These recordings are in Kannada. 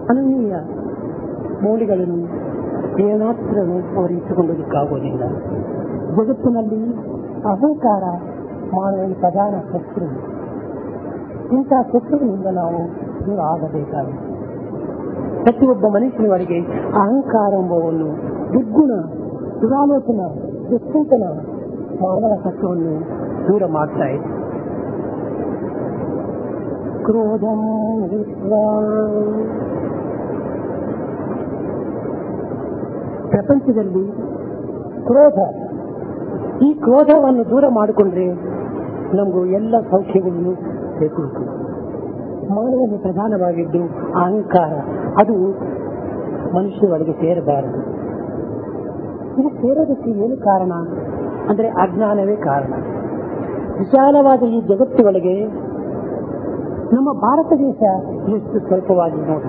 ಅನನ್ಯ ಮೌಲ್ಯಗಳನ್ನು ಏನಾತ್ರನು ಅವರು ಇಟ್ಟುಕೊಳ್ಳೋದಕ್ಕಾಗೋದಿಲ್ಲ ಜಗತ್ತಿನಲ್ಲಿ ಅಹಂಕಾರ ಮಾನವನ ಪ್ರಧಾನ ಶತ್ರು ಇಂತಹ ಶತ್ರುವಿನಿಂದ ನಾವು ದೂರ ಆಗಬೇಕಾಗಿದೆ ಪ್ರತಿಯೊಬ್ಬ ಮನುಷ್ಯನವರೆಗೆ ಅಹಂಕಾರ ಎಂಬುವನ್ನು ದುರ್ಗುಣ ದುರಾಲೋಚನ ದುಶ್ಚಿಂತನ ಮಾನವ ಸತ್ವವನ್ನು ದೂರ ಮಾಡ್ತಾ ಇದೆ ಕ್ರೋಧಂ ವಿಶ್ವಾ ಪ್ರಪಂಚದಲ್ಲಿ ಕ್ರೋಧ ಈ ಕ್ರೋಧವನ್ನು ದೂರ ಮಾಡಿಕೊಂಡ್ರೆ ನಮಗೂ ಎಲ್ಲ ಸೌಖ್ಯಗಳನ್ನು ಸೇರಿಕೊಳ್ಳುತ್ತದೆ ಮಾನವನ ಪ್ರಧಾನವಾಗಿದ್ದು ಅಹಂಕಾರ ಅದು ಮನುಷ್ಯರೊಳಗೆ ಸೇರಬಾರದು ಇದು ಸೇರೋದಕ್ಕೆ ಏನು ಕಾರಣ ಅಂದ್ರೆ ಅಜ್ಞಾನವೇ ಕಾರಣ ವಿಶಾಲವಾದ ಈ ಜಗತ್ತಿನೊಳಗೆ ನಮ್ಮ ಭಾರತ ದೇಶ ಎಷ್ಟು ಸ್ವಲ್ಪವಾಗಿ ನೋಡಿ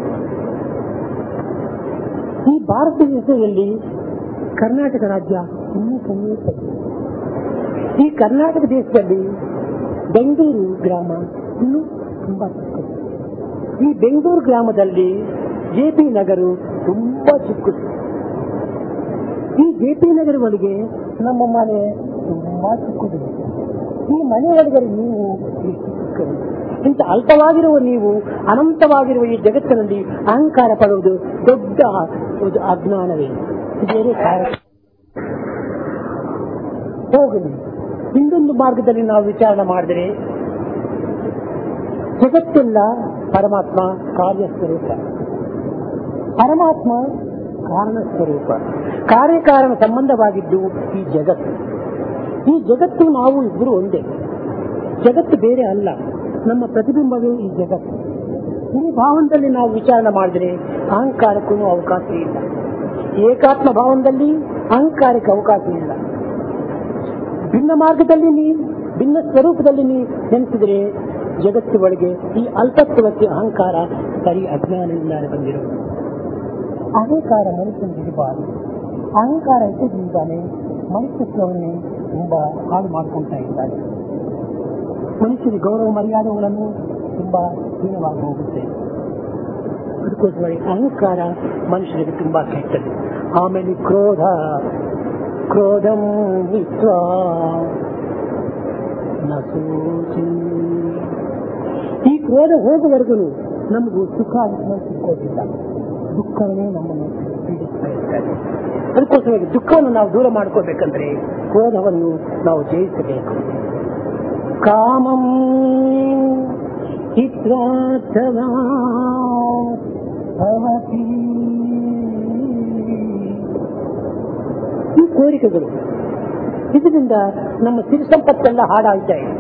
ಈ ಭಾರತ ದೇಶದಲ್ಲಿ ಕರ್ನಾಟಕ ರಾಜ್ಯ ಇನ್ನೂ ಸಮೀಪ ಈ ಕರ್ನಾಟಕ ದೇಶದಲ್ಲಿ ಬೆಂಗಳೂರು ಗ್ರಾಮ ಇನ್ನೂ ತುಂಬಾ ಚಿಕ್ಕದು ಈ ಬೆಂಗಳೂರು ಗ್ರಾಮದಲ್ಲಿ ಜೆ ಪಿ ನಗರು ತುಂಬಾ ಚಿಕ್ಕದು ಈ ಜೆ ಪಿ ನಗರ ಒಳಗೆ ನಮ್ಮ ಮನೆ ತುಂಬಾ ಚಿಕ್ಕದು ಈ ಮನೆ ಒಳಗೆ ನೀವು ಎಷ್ಟು ಚಿಕ್ಕದು ಇಂಥ ಅಲ್ಪವಾಗಿರುವ ನೀವು ಅನಂತವಾಗಿರುವ ಈ ಜಗತ್ತಿನಲ್ಲಿ ಅಹಂಕಾರ ಪಡುವುದು ದೊಡ್ಡ ಒಂದು ಅಜ್ಞಾನವೇ ಬೇರೆ ಕಾರಣ ಹೋಗಲಿ ಇನ್ನೊಂದು ಮಾರ್ಗದಲ್ಲಿ ನಾವು ವಿಚಾರಣೆ ಮಾಡಿದರೆ ಜಗತ್ತೆಲ್ಲ ಪರಮಾತ್ಮ ಕಾರ್ಯ ಸ್ವರೂಪ ಪರಮಾತ್ಮ ಕಾರಣ ಸ್ವರೂಪ ಕಾರ್ಯಕಾರಣ ಸಂಬಂಧವಾಗಿದ್ದು ಈ ಜಗತ್ತು ಈ ಜಗತ್ತು ನಾವು ಇಬ್ಬರು ಒಂದೇ ಜಗತ್ತು ಬೇರೆ ಅಲ್ಲ ನಮ್ಮ ಪ್ರತಿಬಿಂಬವೇ ಈ ಜಗತ್ತು ಈ ಭಾವನದಲ್ಲಿ ನಾವು ವಿಚಾರಣೆ ಮಾಡಿದರೆ ಅಹಂಕಾರಕ್ಕೂ ಅವಕಾಶ ಇಲ್ಲ ಏಕಾತ್ಮ ಭಾವನದಲ್ಲಿ ಅಹಂಕಾರಕ್ಕೆ ಅವಕಾಶ ಇಲ್ಲ ಭಿನ್ನ ಮಾರ್ಗದಲ್ಲಿ ನೀ ಭಿನ್ನ ಸ್ವರೂಪದಲ್ಲಿ ನೀ ನೆನೆಸಿದರೆ ಜಗತ್ತು ಒಳಗೆ ಈ ಅಲ್ಪತ್ವಕ್ಕೆ ಅಹಂಕಾರ ಸರಿ ಅಜ್ಞಾನದಿಂದ ಬಂದಿರುವುದು ಅಹಂಕಾರ ಮನುಷ್ಯನಿಗಿರಬಾರದು ಅಹಂಕಾರ ಇಟ್ಟಿದ್ದಾನೆ ಮನುಷ್ಯತ್ವವನ್ನೇ ತುಂಬಾ ಹಾಳು ಮಾಡ್ಕೊಳ್ತಾ ಇದ್ದಾರೆ ಮನುಷ್ಯನ ಗೌರವ ಮರ್ಯಾದೆಗಳನ್ನು ತುಂಬಾ ಹೀನವಾಗಿ ಹೋಗುತ್ತೆ ಅದಕ್ಕೋಸ್ಕರ ಅಹಂಕಾರ ಮನುಷ್ಯನಿಗೆ ತುಂಬಾ ಕೆಟ್ಟದ್ದು ಆಮೇಲೆ ಕ್ರೋಧ ಕ್ರೋಧಂ ವಿಶ್ವ ನಸೂಚಿ ಈ ಕ್ರೋಧ ಹೋಗುವವರೆಗೂ ನಮಗೂ ಸುಖ ಅಂತ ಸಿಕ್ಕೋದಿಲ್ಲ ದುಃಖವೇ ನಮ್ಮನ್ನು ಪೀಡಿಸ್ತಾ ಇರ್ತಾರೆ ಅದಕ್ಕೋಸ್ಕರ ದುಃಖವನ್ನು ನಾವು ದೂರ ಮಾಡ್ಕೋಬೇಕಂದ್ರೆ ಕ್ರೋಧವನ್ನು ನಾವು ಜಯಿಸಬೇಕು ಕಾಮಂ ಹಿತ್ವಾರ್ಥವಾ ಭವತಿ ಈ ಕೋರಿಕೆಗಳು ಇದರಿಂದ ನಮ್ಮ ಸಿರಿ ಸಂಪತ್ತೆಲ್ಲ ಹಾಡಾಗ್ತಾ ಇದೆ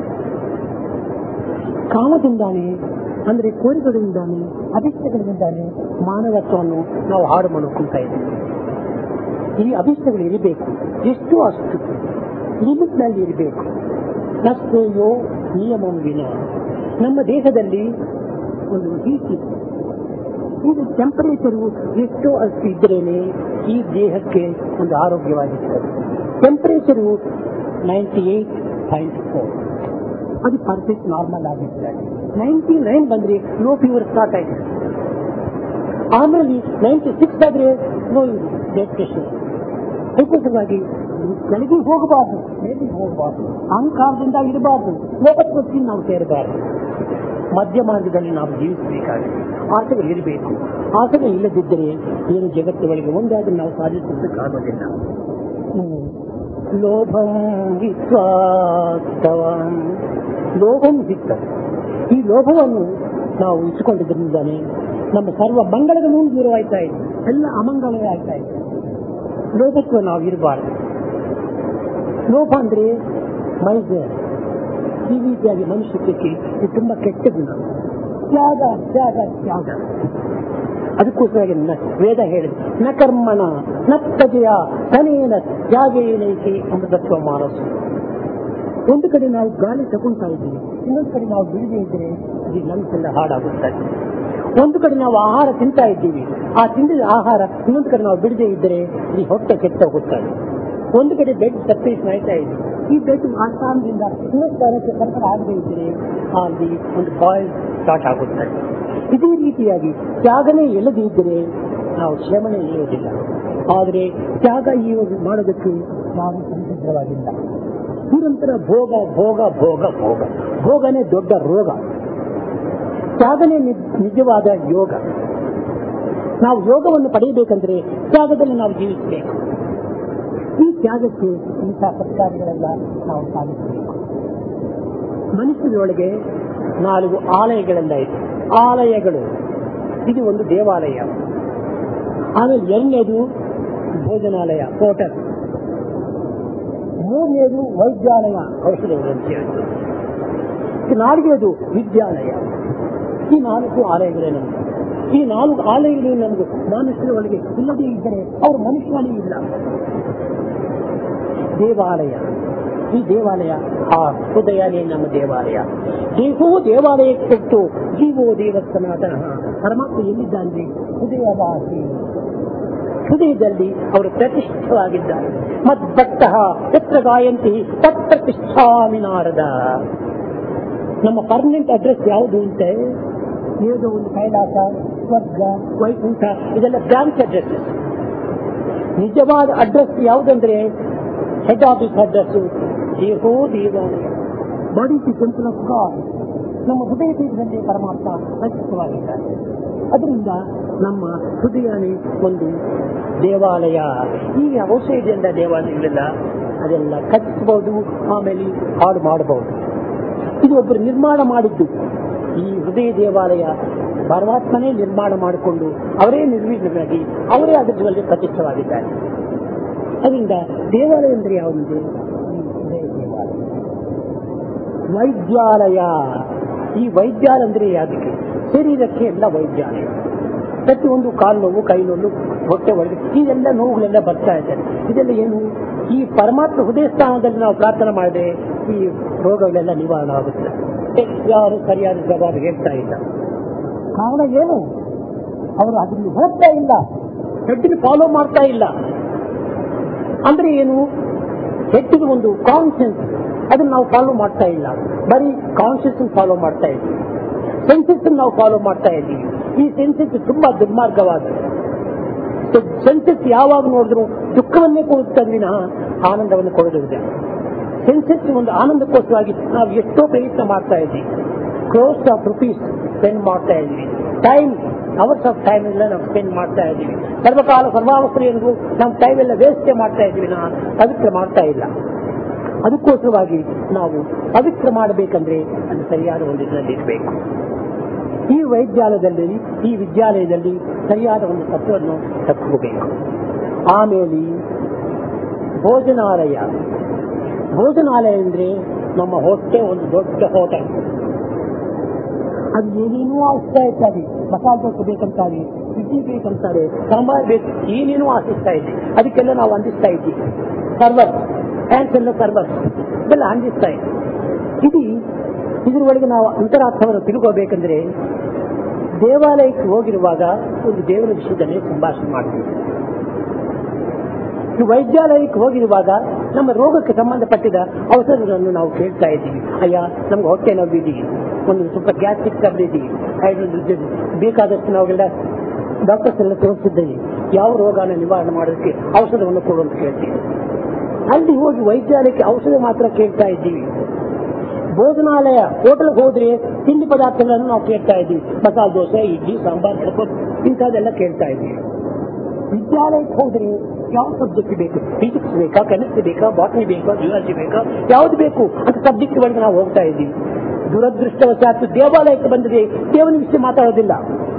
ಕಾಮದಿಂದಾನೆ ಅಂದ್ರೆ ಕೋರಿಕೆಗಳಿಂದಾನೆ ಅಭಿಷ್ಟಗಳಿಂದಾನೆ ಮಾನವತ್ವವನ್ನು ನಾವು ಹಾಡು ಮಾಡ್ಕೊಳ್ತಾ ಇದ್ದೀವಿ ಈ ಅಭಿಷ್ಟಗಳು ಇರಬೇಕು ಎಷ್ಟು ಅಷ್ಟು ಲಿಮಿಟ್ನಲ್ಲಿ ಇರಬೇಕು ನಷ್ಟೇಯೋ ನಿಯಮಂ ವಿನ ನಮ್ಮ ದೇಹದಲ್ಲಿ ಒಂದು ಹೀಟ್ ಇದೆ ಇದು ಟೆಂಪರೇಚರು ಎಷ್ಟೋ ಅಷ್ಟು ಇದ್ರೇನೆ ಈ ದೇಹಕ್ಕೆ ಒಂದು ಆರೋಗ್ಯವಾಗಿರ್ತದೆ temperature ninety eight point four ಅದು ಪರ್ಫೆಕ್ಟ್ ನಾರ್ಮಲ್ ಆಗಿರ್ತದೆ ನೈಂಟಿ ನೈನ್ ಬಂದ್ರೆ ಲೋ ಫೀವರ್ ಸ್ಟಾರ್ಟ್ ಆಗಿದೆ ಆಮೇಲೆ ನೈಂಟಿ ಸಿಕ್ಸ್ ಆದ್ರೆ ಲೋ ಬ್ಲಡ್ ಪ್ರೆಷರ್ ಅದಕ್ಕೋಸ್ಕರವಾಗಿ ಕೆಳಗೆ ಹೋಗಬಾರ್ದು ಮೇಲೆ ಹೋಗಬಾರ್ದು ಅಹಂಕಾರದಿಂದ ಇರಬಾರ್ದು ಲೋಕತ್ವಕ್ಕೆ ನಾವು ಸೇರಬಾರ್ದು ಮಧ್ಯ ಮಾರ್ಗದಲ್ಲಿ ನಾವು ಜೀವಿಸಬೇಕಾಗಿದೆ ಆಸೆಗಳು ಇರಬೇಕು ಆಸೆಗಳು ಇಲ್ಲದಿದ್ದರೆ ಏನು ಜಗತ್ತಿನೊಳಗೆ ಒಂದಾದರೂ ನಾವು ಸಾಧಿಸೋದಕ್ಕಾಗೋದಿಲ್ಲ ಹ್ಮ್. ಲೋಭಂ ವಿಶ್ವಾಸವಂ ಲೋಭಂ ಸಿಕ್ಕ ಈ ಲೋಭವನ್ನು ನಾವು ಇಟ್ಟುಕೊಂಡಿದ್ದರಿಂದಾನೆ ನಮ್ಮ ಸರ್ವ ಮಂಗಳಗಳು ದೂರವಾಯ್ತಾ ಇದೆ ಎಲ್ಲ ಅಮಂಗಳವೇ ಆಗ್ತಾ ಇದೆ ಲೋಭತ್ವ ನಾವು ಇರಬಾರ್ದು ಲೋಭ ಅಂದ್ರೆ ಮೈಜ ಈ ರೀತಿಯಾಗಿ ಮನುಷ್ಯತ್ವಕ್ಕೆ ಇದು ತುಂಬಾ ಕೆಟ್ಟ ಗುಣ ತ್ಯಾಗ ತ್ಯಾಗ ತ್ಯಾಗ ಅದಕ್ಕೋಸ್ಕರ ನ- ವೇದ ಹೇಳಿದೆ ನ ಕರ್ಮಣ ನ ಪ್ರಜೆಯ ತನೇನ ತ್ಯಾಗೇನೈತಿ ಅಮೃತತ್ವ ಮಾನಸು ಒಂದು ಕಡೆ ನಾವು ಗಾಳಿ ತಗೊಂತಾ ಇದ್ದೀವಿ ಇನ್ನೊಂದು ಕಡೆ ನಾವು ಬಿಡದೆ ಇದ್ರೆ ಇದು ಲಂಗ್ಸ್ ಎಲ್ಲ ಹಾಳಾಗುತ್ತದೆ ಒಂದು ಕಡೆ ನಾವು ಆಹಾರ ತಿಂತಾ ಇದ್ದೀವಿ ಆ ತಿಂದಿದ ಆಹಾರ ಇನ್ನೊಂದು ಕಡೆ ನಾವು ಬಿಡದೆ ಇದ್ದರೆ ಈ ಹೊಟ್ಟೆ ಕೆಟ್ಟ ಹೋಗುತ್ತದೆ ಒಂದು ಕಡೆ ಬೆಡ್ ಸರ್ಫೇಸ್ ಆಯ್ತಾ ಇದೆ ಈ ಬೆಡ್ ಆ ಸ್ಥಾನದಿಂದ ಇನ್ನೊಂದು ಸ್ಥಾನಕ್ಕೆ ಸರ್ಕಾರ ಆಗದೆ ಇದ್ದರೆ ಅಲ್ಲಿ ಒಂದು ಬಾಯ್ಲ್ ಸ್ಟಾರ್ಟ್ ಆಗುತ್ತದೆ ಇದೇ ರೀತಿಯಾಗಿ ತ್ಯಾಗನೇ ಇಲ್ಲದೇ ಇದ್ದರೆ ನಾವು ಕ್ಷಮನೆ ಇರುವುದಿಲ್ಲ ಆದರೆ ತ್ಯಾಗ ಈ ಮಾಡೋದಕ್ಕೆ ನಾವು ಸಂಸಿದ್ಧವಾಗಿಲ್ಲ ನಿರಂತರ ಭೋಗ ಭೋಗ ಭೋಗ ಭೋಗ ಭೋಗನೇ ದೊಡ್ಡ ರೋಗ ತ್ಯಾಗನೇ ನಿ- ನಿಜವಾದ ಯೋಗ ನಾವು ಯೋಗವನ್ನು ಪಡೆಯಬೇಕಂದ್ರೆ ತ್ಯಾಗದಲ್ಲಿ ನಾವು ಜೀವಿಸಬೇಕು ಈ ತ್ಯಾಗಕ್ಕೆ ಇಂಥ ಸತ್ಕಾರ್ಯಗಳೆಲ್ಲ ನಾವು ಸಾಧಿಸಬೇಕು ಮನುಷ್ಯರೊಳಗೆ ನಾಲ್ಕು ಆಲಯಗಳೆಲ್ಲ ಇದೆ ಆಲಯಗಳು ಇದು ಒಂದು ದೇವಾಲಯ ಆಮೇಲೆ ಎರಡನೇದು ಭೋಜನಾಲಯ ಹೋಟೆಲ್ ಮೂರನೇದು ವೈದ್ಯಾಲಯ ಔಷಧಗಳು ಅಂತ ಹೇಳ್ತಾರೆ ಈ ನಾಲ್ಕನೇದು ವಿದ್ಯಾಲಯ ಈ ನಾಲ್ಕು ಆಲಯಗಳೇ ನಮಗೆ ಈ ನಾಲ್ಕು ಆಲಯಗಳು ನಮಗೆ ಮನುಷ್ಯರ ಒಳಗೆ ಇಲ್ಲದೇ ಇದ್ದರೆ ಅವರು ಮನುಷ್ಯನೇ ಇಲ್ಲ ದೇವಾಲಯ ಈ ದೇವಾಲಯ ಆ ಹೃದಯನೇ ನಮ್ಮ ದೇವಾಲಯ ದೇಹೋ ದೇವಾಲಯಕ್ಕೆ ಕೊಟ್ಟು ಜೀವೋ ದೇವಸ್ಥಾನ ಪರಮಾತ್ಮ ಎಲ್ಲಿದ್ದಾನೆ ಹೃದಯವಾಸಿ ಹೃದಯದಲ್ಲಿ ಅವರು ಪ್ರತಿಷ್ಠವಾಗಿದ್ದಾರೆ ಮದ್ಭಕ್ತ ಎತ್ರ ಗಾಯಂತಿ ತತ್ಪ್ರತಿಷ್ಠಾಮಿ ನಾರದ ನಮ್ಮ ಪರ್ಮನೆಂಟ್ ಅಡ್ರೆಸ್ ಯಾವುದು ಅಂತೆ ಏನೋ ಒಂದು ಕೈಲಾಸ ಸ್ವರ್ಗ ವೈಕುಂಠ ಇದೆಲ್ಲ ಬ್ರಾಂಚ್ ಅಡ್ರೆಸ್ ನಿಜವಾದ ಅಡ್ರೆಸ್ ಯಾವುದಂದ್ರೆ ಹೆಡ್ ಆಫೀಸ್ ಅಡ್ರೆಸ್ ದೇಹೋ ದೇವಾಲಯ body the temple of God ನಮ್ಮ ಹೃದಯ ದೇಶದಲ್ಲಿ ಪರಮಾತ್ಮ ರಚಿತವಾಗಿದ್ದಾರೆ ಅದರಿಂದ ನಮ್ಮ ಹೃದಯನೇ ಒಂದು ದೇವಾಲಯ ಈ ಔಷಧಿಯಿಂದ ದೇವಾಲಯಗಳೆಲ್ಲ ಅದೆಲ್ಲ ಕಟ್ಟಿಸಬಹುದು ಆಮೇಲೆ ಹಾಳು ಮಾಡಬಹುದು ಇದು ಒಬ್ಬರು ನಿರ್ಮಾಣ ಮಾಡಿದ್ದು ಈ ಹೃದಯ ದೇವಾಲಯ ಪರಮಾತ್ಮನೇ ನಿರ್ಮಾಣ ಮಾಡಿಕೊಂಡು ಅವರೇ ನಿರ್ವೀಣರಾಗಿ ಅವರೇ ಅದರಲ್ಲಿ ಪ್ರತಿಷ್ಠವಾಗಿದ್ದಾರೆ ಅದರಿಂದ ದೇವಾಲಯ ಅಂದ್ರೆ ಯಾವುದು ಈ ಹೃದಯ ದೇವಾಲಯ ವೈದ್ಯಾಲಯ ಈ ವೈದ್ಯಾಲಯ ಅಂದ್ರೆ ಯಾವುದಕ್ಕೆ ಶರೀರಕ್ಕೆ ಎಲ್ಲ ವೈದ್ಯಾಲಯ ಪ್ರತಿಯೊಂದು ಕಾಲು ನೋವು ಕೈ ನೋವು ಹೊಟ್ಟೆ ಒಳಗೆ ಇದೆಲ್ಲ ನೋವುಗಳೆಲ್ಲ ಬರ್ತಾ ಇದೆ ಇದೆಲ್ಲ ಏನು ಈ ಪರಮಾತ್ಮ ಹೃದಯ ಸ್ಥಾನದಲ್ಲಿ ನಾವು ಪ್ರಾರ್ಥನೆ ಮಾಡಿದ್ರೆ ಈ ರೋಗಗಳೆಲ್ಲ ನಿವಾರಣೆ ಆಗುತ್ತೆ ಯಾರು ಸರಿಯಾದ ಜವಾಬು ಹೇಳ್ತಾ ಇಲ್ಲ ಕಾರಣ ಏನು ಅವರು ಅದನ್ನು ಹೋಗ್ತಾ ಇಲ್ಲ ಹೆಡ್ಡಿನ ಫಾಲೋ ಮಾಡ್ತಾ ಇಲ್ಲ ಅಂದ್ರೆ ಏನು ಹೆಡ್ಡಿಗೆ ಒಂದು ಕಾನ್ಶಿಯನ್ಸ್ ಅದನ್ನ ನಾವು ಫಾಲೋ ಮಾಡ್ತಾ ಇಲ್ಲ ಬರೀ ಕಾನ್ಶಿಯಸ್ ಫಾಲೋ ಮಾಡ್ತಾ ಇದ್ದೀವಿ ಸೆನ್ಸಸ್ ನಾವು ಫಾಲೋ ಮಾಡ್ತಾ ಇದ್ದೀವಿ ಈ ಸೆನ್ಸಸ್ ತುಂಬಾ ದುರ್ಮಾರ್ಗವಾದ ಸೆನ್ಸಸ್ ಯಾವಾಗ ನೋಡಿದ್ರು ದುಃಖವನ್ನೇ ಕೊಡುತ್ತದೆ ವಿನಃ ಆನಂದವನ್ನು ಕೊಡುವುದಿಲ್ಲ ಸೆನ್ಸಸ್ ಒಂದು ಆನಂದಕ್ಕೋಸ್ಕರವಾಗಿ ನಾವು ಎಷ್ಟೋ ಪ್ರಯತ್ನ ಮಾಡ್ತಾ ಇದ್ದೀವಿ ಕ್ರೋಸ್ ಆಫ್ ರುಪೀಸ್ ಸ್ಪೆಂಡ್ ಮಾಡ್ತಾ ಇದ್ದೀವಿ ಟೈಮ್ ಅವರ್ಸ್ ಆಫ್ ಟೈಮ್ ಎಲ್ಲ ನಾವು ಸ್ಪೆಂಡ್ ಮಾಡ್ತಾ ಇದ್ದೀವಿ ಸರ್ವಕಾಲ ಸರ್ವಾವಸ್ಥೆಯನ್ನು ನಾವು ಟೈಮ್ ಎಲ್ಲ ವೇಸ್ಟ್ ಮಾಡ್ತಾ ಇದ್ದೀವಿ ನಾ ಪವಿತ್ರ ಮಾಡ್ತಾ ಇಲ್ಲ ಅದಕ್ಕೋಸ್ಕರವಾಗಿ ನಾವು ಪವಿತ್ರ ಮಾಡಬೇಕಂದ್ರೆ ಅದು ಸರಿಯಾದ ಒಂದು ಇದರಲ್ಲಿ ಇರಬೇಕು ಈ ವೈದ್ಯಾಲಯದಲ್ಲಿ ಈ ವಿದ್ಯಾಲಯದಲ್ಲಿ ಸರಿಯಾದ ಒಂದು ತತ್ವವನ್ನು ತಕ್ಕೋಬೇಕು ಆಮೇಲೆ ಭೋಜನಾಲಯ ಭೋಜನಾಲಯ ಅಂದ್ರೆ ನಮ್ಮ ಹೊಟ್ಟೆ ಒಂದು ದೊಡ್ಡ ಹೋಟೆಲ್ ಅದು ಏನೇನೋ ಆಸ್ತಾ ಇರ್ತಾರೆ ಮಸಾಲೆ ದೋಸೆ ಬೇಕಂತಾರೆ ಇಡ್ಲಿ ಬೇಕಂತಾರೆ ಸಾಂಬಾರ್ ಬೇಕು ಏನೇನೋ ಆಶಿಸ್ತಾ ಇದ್ವಿ ಅದಕ್ಕೆಲ್ಲ ನಾವು ಅಂದಿಸ್ತಾ ಇದ್ದೀವಿ ಸರ್ವರ್ ಹ್ಯಾಂಡ್ಸ್ ಎಲ್ಲ ಸರ್ವರ್ ಇದೆಲ್ಲ ಅಂದಿಸ್ತಾ ಇದ್ವಿ ಇದು ಇದ್ರೊಳಗೆ ನಾವು ಅಂತರಾರ್ಥವನ್ನು ತಿಳ್ಕೋಬೇಕಂದ್ರೆ ದೇವಾಲಯಕ್ಕೆ ಹೋಗಿರುವಾಗ ಒಂದು ದೇವರ ವಿಷಯದಲ್ಲಿ ಸಂಭಾಷಣೆ ಮಾಡ್ತೀವಿ ಈ ವೈದ್ಯಾಲಯಕ್ಕೆ ಹೋಗಿರುವಾಗ ನಮ್ಮ ರೋಗಕ್ಕೆ ಸಂಬಂಧಪಟ್ಟಿದ ಔಷಧಗಳನ್ನು ನಾವು ಕೇಳ್ತಾ ಇದ್ದೀವಿ ಅಯ್ಯ ನಮ್ಗೆ ಹೊಟ್ಟೆ ನೋವಿದ್ದೀವಿ ಒಂದು ಸ್ವಲ್ಪ ಗ್ಯಾಸ್ಟ್ರಿಕ್ ತರಲಿದ್ದೀವಿ ಬೇಕಾದಷ್ಟು ನಾವೆಲ್ಲ ಡಾಕ್ಟರ್ಸ್ ಎಲ್ಲ ತೋರಿಸಿದ್ದೀವಿ ಯಾವ ರೋಗನ ನಿವಾರಣೆ ಮಾಡೋದಕ್ಕೆ ಔಷಧವನ್ನು ಕೊಡು ಅಂತ ಕೇಳ್ತೀವಿ ಅಲ್ಲಿ ಹೋಗಿ ವೈದ್ಯಾಲಯಕ್ಕೆ ಔಷಧ ಮಾತ್ರ ಕೇಳ್ತಾ ಇದ್ದೀವಿ ಭೋಜನಾಲಯ ಹೋಟೆಲ್ಗೆ ಹೋದ್ರೆ ತಿಂಡಿ ಪದಾರ್ಥಗಳನ್ನು ನಾವು ಕೇಳ್ತಾ ಇದ್ದೀವಿ ಮಸಾಲೆ ದೋಸೆ ಇಡ್ಲಿ ಸಾಂಬಾರ್ ಕಡ್ಬೋದು ಇಂಥದ್ದೆಲ್ಲ ಕೇಳ್ತಾ ಇದ್ದೀವಿ ವಿದ್ಯಾಲಯಕ್ಕೆ ಹೋದ್ರೆ ಯಾವ ಸಬ್ಜೆಕ್ಟ್ ಬೇಕು ಫಿಸಿಕ್ಸ್ ಬೇಕಾ ಕೆಮಿಸ್ಟ್ರಿ ಬೇಕಾ ಬಾಟನಿ ಬೇಕಾ ಜಿಯಾಲಜಿ ಬೇಕಾ ಯಾವ್ದು ಬೇಕು ಅಂತ ಸಬ್ಜೆಕ್ಟ್ ಒಳಗೆ ನಾವು ಹೋಗ್ತಾ ಇದ್ದೀವಿ ದುರದೃಷ್ಟವಶಾತ್ ದೇವಾಲಯಕ್ಕೆ ಬಂದರೆ ದೇವನ ವಿಷಯ ಮಾತಾಡೋದಿಲ್ಲ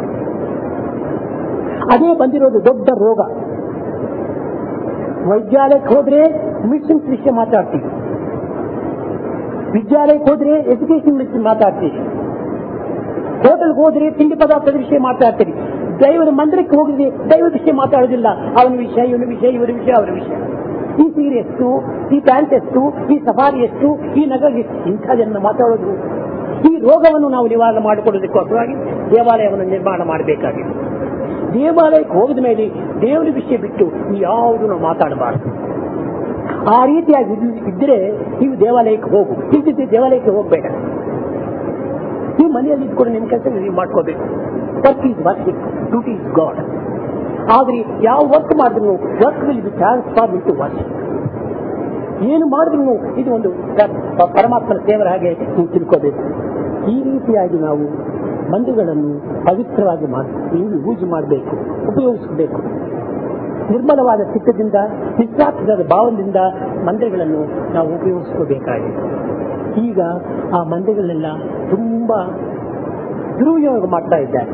ಅದೇ ಬಂದಿರೋದು ದೊಡ್ಡ ರೋಗ ವೈದ್ಯಾಲಯಕ್ಕೆ ಹೋದ್ರೆ ಮೆಡಿಸಿನ್ಸ್ ವಿಷಯ ಮಾತಾಡ್ತೀವಿ ವಿದ್ಯಾಲಯಕ್ಕೆ ಹೋದ್ರೆ ಎಜುಕೇಶನ್ ವಿಷಯ ಮಾತಾಡ್ತೀವಿ ಹೋಟೆಲ್ಗೆ ಹೋದ್ರೆ ತಿಂಡಿ ಪದಾರ್ಥದ ವಿಷಯ ಮಾತಾಡ್ತೀವಿ ದೈವದ ಮಂದಿರಕ್ಕೆ ಹೋಗಿದ್ರೆ ದೈವ ವಿಷಯ ಮಾತಾಡೋದಿಲ್ಲ ಅವನ ವಿಷಯ ಇವನ ವಿಷಯ ಇವರ ವಿಷಯ ಅವರ ವಿಷಯ ಈ ಸೀರೆ ಎಷ್ಟು ಈ ಪ್ಯಾಂಟ್ ಎಷ್ಟು ಈ ಸಫಾರಿ ಎಷ್ಟು ಈ ನಗರ ಎಷ್ಟು ಇಂಥದನ್ನು ಮಾತಾಡೋದು ಈ ರೋಗವನ್ನು ನಾವು ನಿವಾರಣೆ ಮಾಡಿಕೊಡೋದಕ್ಕೋಸ್ಕರವಾಗಿ ದೇವಾಲಯವನ್ನು ನಿರ್ಮಾಣ ಮಾಡಬೇಕಾಗಿದೆ ದೇವಾಲಯಕ್ಕೆ ಹೋಗಿದ ಮೇಲೆ ದೇವರ ವಿಷಯ ಬಿಟ್ಟು ಯಾವುದು ನಾವು ಮಾತಾಡಬಾರದು ಆ ರೀತಿಯಾಗಿ ಇದ್- ಇದ್ರೆ ನೀವು ದೇವಾಲಯಕ್ಕೆ ಹೋಗು ಇದ್ದಿದ್ದು ದೇವಾಲಯಕ್ಕೆ ಹೋಗಬೇಡ ನೀವು ಮನೆಯಲ್ಲಿ ಇದ್ಕೊಂಡು ನಿಮ್ಮ ಕೆಲಸ ನೀವು ಮಾಡ್ಕೋಬೇಕು work is working duty is God ಆದ್ರೆ ಯಾವ ವರ್ಕ್ ಮಾಡಿದ್ರು work will be transform into work ಏನು ಮಾಡಿದ್ರು ಇದು ಒಂದು ಪ- ಪರಮಾತ್ಮನ ದೇವರ ಹಾಗೆ ನೀವು ತಿಳ್ಕೋಬೇಕು ಈ ರೀತಿಯಾಗಿ ನಾವು ಮಂದಿಗಳನ್ನು ಪವಿತ್ರವಾಗಿ ಮಾಡಿ ನೀವು ಯೂಸ್ ಮಾಡಬೇಕು ಉಪಯೋಗಿಸಬೇಕು ನಿರ್ಮಲವಾದ ಚಿತ್ತದಿಂದ ನಿಸ್ವಾರ್ಥದ ಭಾವದಿಂದ ಮಂದಿರಗಳನ್ನು ನಾವು ಉಪಯೋಗಿಸ್ಕೋಬೇಕಾಗಿದೆ ಈಗ ಆ ಮಂದಿರಗಳೆಲ್ಲ ತುಂಬಾ ದುರುಪಯೋಗ ಮಾಡ್ತಾ ಇದ್ದಾರೆ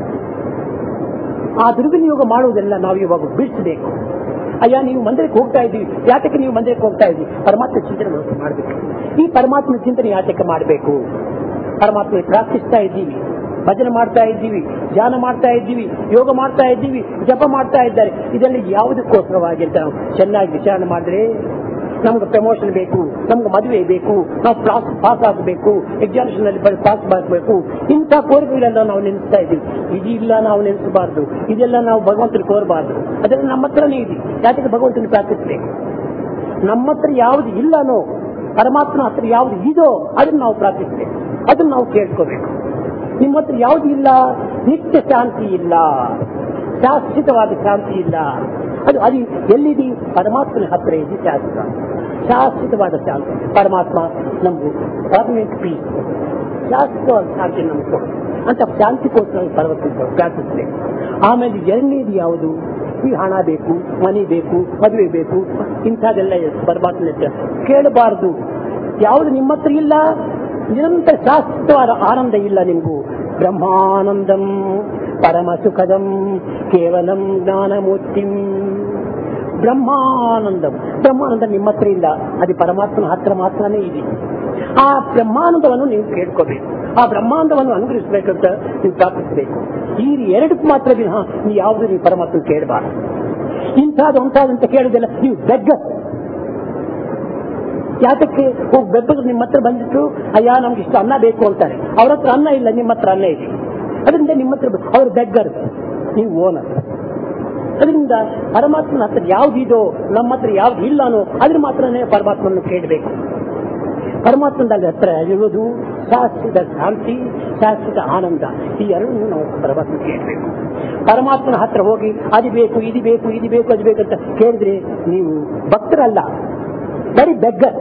ಆ ದುರ್ವಿನಿಯೋಗ ಮಾಡುವುದೆಲ್ಲ ನಾವು ಇವಾಗ ಬಿಡಿಸಬೇಕು ಅಯ್ಯ ನೀವು ಮಂದಿರಕ್ಕೆ ಹೋಗ್ತಾ ಇದ್ದೀವಿ ಯಾತಕ್ಕೆ ನೀವು ಮಂದಿರಕ್ಕೆ ಹೋಗ್ತಾ ಇದ್ದೀವಿ ಪರಮಾತ್ಮ ಚಿಂತನೆ ಮಾಡಬೇಕು ಈ ಪರಮಾತ್ಮನ ಚಿಂತನೆ ಯಾತಕ್ಕೆ ಮಾಡಬೇಕು ಪರಮಾತ್ಮ ಪ್ರಾರ್ಥಿಸ್ತಾ ಇದ್ದೀವಿ ಭಜನೆ ಮಾಡ್ತಾ ಇದ್ದೀವಿ ಧ್ಯಾನ ಮಾಡ್ತಾ ಇದ್ದೀವಿ ಯೋಗ ಮಾಡ್ತಾ ಇದ್ದೀವಿ ಜಪ ಮಾಡ್ತಾ ಇದ್ದಾರೆ ಇದೆಲ್ಲ ಯಾವುದಕ್ಕೋಸ್ಕರವಾಗಿ ಅಂತ ನಾವು ಚೆನ್ನಾಗಿ ವಿಚಾರಣೆ ಮಾಡಿದ್ರೆ ನಮ್ಗೆ ಪ್ರಮೋಷನ್ ಬೇಕು ನಮ್ಗೆ ಮದುವೆ ಬೇಕು ನಾವು ಕ್ಲಾಸ್ ಪಾಸ್ ಆಗಬೇಕು ಎಕ್ಸಾಮಿನೇಷನ್ ಅಲ್ಲಿ ಪಾಸ್ ಆಗಬೇಕು ಇಂಥ ಕೋರಿಕೆಗಳೆಲ್ಲ ನಾವು ನೆನೆಸ್ತಾ ಇದ್ದೀವಿ ಇದಿಲ್ಲ ನಾವು ನೆನೆಸಬಾರ್ದು ಇದೆಲ್ಲ ನಾವು ಭಗವಂತನ ಕೋರಬಾರ್ದು ಅದೆಲ್ಲ ನಮ್ಮ ಹತ್ರನೇ ಇದೆ ಯಾಕೆ ಭಗವಂತನ ಪ್ರಾರ್ಥಿಸಬೇಕು ನಮ್ಮ ಹತ್ರ ಯಾವ್ದು ಇಲ್ಲನೋ ಪರಮಾತ್ಮನ ಹತ್ರ ಯಾವ್ದು ಇದೋ ಅದನ್ನ ನಾವು ಪ್ರಾರ್ಥಿಸಬೇಕು ಅದನ್ನ ನಾವು ಕೇಳ್ಕೋಬೇಕು ನಿಮ್ಮ ಹತ್ರ ಯಾವ್ದು ಇಲ್ಲ ನಿತ್ಯ ಶಾಂತಿ ಇಲ್ಲ ಶಾಶ್ವತವಾದ ಶಾಂತಿ ಇಲ್ಲ ಅದು ಅದು ಎಲ್ಲಿದೆ ಪರಮಾತ್ಮನ ಹತ್ರ ಇದೆ ಶಾಶ್ವತ ಶಾಶ್ವತವಾದ ಶಾಂತಿ ಪರಮಾತ್ಮ ನಮ್ಗೆ ಪರ್ಮನೆಂಟ್ ಪೀಸ್ ಶಾಶ್ವತವಾದ ಶಾಂತಿ ನಮ್ಗೆ ಕೊಡು ಅಂತ ಶಾಂತಿಗೋಸ್ಕರ ಪರ್ವತ ಪ್ರಾರ್ಥಿಸಬೇಕು ಆಮೇಲೆ ಎರಡನೇದು ಯಾವುದು ಈ ಹಣ ಬೇಕು ಮನೆ ಬೇಕು ಮದುವೆ ಬೇಕು ಇಂಥದ್ದೆಲ್ಲ ಪರಮಾತ್ಮನ ಹತ್ರ ಕೇಳಬಾರದು ಯಾವುದು ನಿಮ್ಮ ಹತ್ರ ಇಲ್ಲ ನಿರಂತರ ಶಾಶ್ವತವಾದ ಆನಂದ ಇಲ್ಲ ನಿಮಗೂ ಬ್ರಹ್ಮಾನಂದಂ ಪರಮ ಸುಖದಂ ಕೇವಲಂ ಜ್ಞಾನಮೂರ್ತಿಂ ಬ್ರಹ್ಮಾನಂದಂ ಬ್ರಹ್ಮಾನಂದ ನಿಮ್ಮ ಹತ್ರ ಇಲ್ಲ ಅದು ಪರಮಾತ್ಮನ ಹತ್ರ ಮಾತ್ರನೇ ಇದೆ ಆ ಬ್ರಹ್ಮಾನಂದವನ್ನು ನೀವು ಕೇಳ್ಕೋಬೇಕು ಆ ಬ್ರಹ್ಮಾನಂದವನ್ನು ಅನುಗ್ರಹಿಸಬೇಕಂತ ನೀವು ಪ್ರಾರ್ಥಿಸಬೇಕು ಈ ಎರಡಕ್ಕೆ ಮಾತ್ರ ದಿನ ನೀವು ಯಾವುದು ನೀವು ಪರಮಾತ್ಮ ಕೇಳಬಾರದು ಇಂಥದ್ದು ಅಂಥದ್ದು ಅಂತ ಕೇಳುದಿಲ್ಲ ನೀವು ಬೆಗ್ಗ ಯಾತಕ್ಕೆ ಹೋಗಿ ಬೆಬ್ಬರು ನಿಮ್ಮ ಹತ್ರ ಬಂದಿಟ್ಟು ಅಯ್ಯ ನಮ್ಗೆ ಇಷ್ಟು ಅನ್ನ ಬೇಕು ಅಂತಾರೆ ಅವ್ರ ಹತ್ರ ಅನ್ನ ಇಲ್ಲ ನಿಮ್ಮ ಹತ್ರ ಅನ್ನ ಇದೆ ಅದರಿಂದ ನಿಮ್ಮ ಹತ್ರ ಅವ್ರು ಬೆಗ್ಗರ್ ನೀವು ಓನರ್ ಅದರಿಂದ ಪರಮಾತ್ಮನ ಹತ್ರ ಯಾವ್ದಿದೋ ನಮ್ಮ ಹತ್ರ ಯಾವ್ದು ಇಲ್ಲನೋ ಅದ್ರ ಮಾತ್ರನೇ ಪರಮಾತ್ಮನ ಕೇಳಬೇಕು ಪರಮಾತ್ಮನ ಹತ್ರ ಇರುವುದು ಶಾಶ್ವತ ಶಾಂತಿ ಶಾಶ್ವತ ಆನಂದ ಈ ಎರಡನ್ನು ನಾವು ಪರಮಾತ್ಮ ಕೇಳಬೇಕು ಪರಮಾತ್ಮನ ಹತ್ರ ಹೋಗಿ ಅದು ಬೇಕು ಇದು ಬೇಕು ಇದು ಬೇಕು ಅದು ಬೇಕು ಅಂತ ಕೇಳಿದ್ರೆ ನೀವು ಭಕ್ತರಲ್ಲ ಬರೀ ಬೆಗ್ಗರ್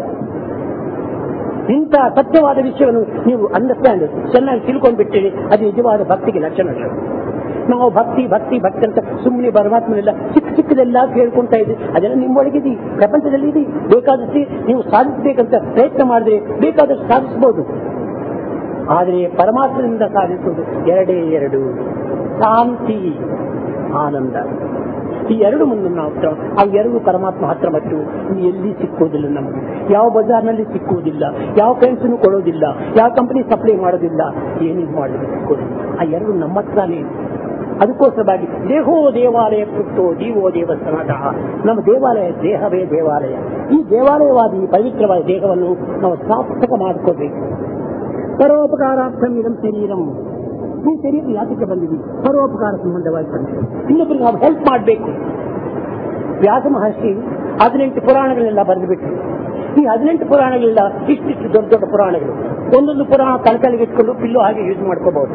ಇಂಥ ಸತ್ಯವಾದ ವಿಷಯವನ್ನು ನೀವು ಅಂಡರ್ಸ್ಟ್ಯಾಂಡ್ ಚೆನ್ನಾಗಿ ತಿಳ್ಕೊಂಡ್ಬಿಟ್ಟಿರಿ ಅದು ನಿಜವಾದ ಭಕ್ತಿಗೆ ಲಕ್ಷಣಗಳು ನಾವು ಭಕ್ತಿ ಭಕ್ತಿ ಭಕ್ತಿ ಅಂತ ಸುಮ್ಮನೆ ಪರಮಾತ್ಮನೆಲ್ಲ ಚಿಕ್ಕ ಚಿಕ್ಕದೆಲ್ಲ ಕೇಳ್ಕೊಂತಾ ಇದ್ವಿ ಅದೆಲ್ಲ ನಿಮ್ಮೊಳಗಿದೆ ಪ್ರಪಂಚದಲ್ಲಿ ಇದೆ ಬೇಕಾದಷ್ಟು ನೀವು ಸಾಧಿಸಬೇಕಂತ ಪ್ರಯತ್ನ ಮಾಡಿದ್ರೆ ಬೇಕಾದಷ್ಟು ಸಾಧಿಸಬಹುದು ಆದರೆ ಪರಮಾತ್ಮನಿಂದ ಸಾಧಿಸುವುದು ಎರಡೇ ಎರಡು ಶಾಂತಿ ಆನಂದ ಈ ಎರಡು ಮುಂದೆ ನಾವು ತ- ಅವು ಎರಡು ಪರಮಾತ್ಮ ಹತ್ರ ಮತ್ತು ಎಲ್ಲಿ ಸಿಕ್ಕುವುದಿಲ್ಲ ನಮಗೆ ಯಾವ ಬಜಾರ್ನಲ್ಲಿ ಸಿಕ್ಕುವುದಿಲ್ಲ ಯಾವ ಫ್ರೆಂಡ್ಸ್ನು ಕೊಡೋದಿಲ್ಲ ಯಾವ ಕಂಪನಿ ಸಪ್ಲೈ ಮಾಡೋದಿಲ್ಲ ಏನು ಮಾಡೋದು ಸಿಕ್ಕೋದಿಲ್ಲ ಆ ಎರಡು ನಮ್ಮ ಹತ್ರನೇ ಇದೆ. ಅದಕ್ಕೋಸ್ಕರವಾಗಿ ದೇಹೋ ದೇವಾಲಯ ಕೃತ್ತೋ ಜೀವೋ ದೇವಸ್ಥಾನದ ನಮ್ಮ ದೇವಾಲಯ ದೇಹವೇ ದೇವಾಲಯ ಈ ದೇವಾಲಯವಾದ ಈ ಪವಿತ್ರವಾದ ದೇಹವನ್ನು ನಾವು ಸಾರ್ಥಕ ಮಾಡಿಕೋಬೇಕು ಪರೋಪಕಾರಾರ್ಥಂ ಇದಂ ಶರೀರಂ ಈ ಶರೀರ ಯಾತಕ್ಕೆ ಬಂದಿದೆ ಪರೋಪಕಾರ ಸಂಬಂಧವಾಗಿ ಬಂದಿದೆ ಇನ್ನೊಬ್ಬರಿಗೆ ನಾವು ಹೆಲ್ಪ್ ಮಾಡಬೇಕು ವ್ಯಾಸ ಮಹರ್ಷಿ ಹದಿನೆಂಟು ಪುರಾಣಗಳೆಲ್ಲ ಬರೆದುಬಿಟ್ರು ಈ ಹದಿನೆಂಟು ಪುರಾಣಗಳೆಲ್ಲ ಇಷ್ಟಿಷ್ಟು ದೊಡ್ಡ ದೊಡ್ಡ ಪುರಾಣಗಳು ಒಂದೊಂದು ಪುರಾಣ ತಲೆತಲೆಗೆ ಇಟ್ಕೊಂಡು ಪಿಲ್ಲು ಹಾಗೆ ಯೂಸ್ ಮಾಡ್ಕೋಬಹುದು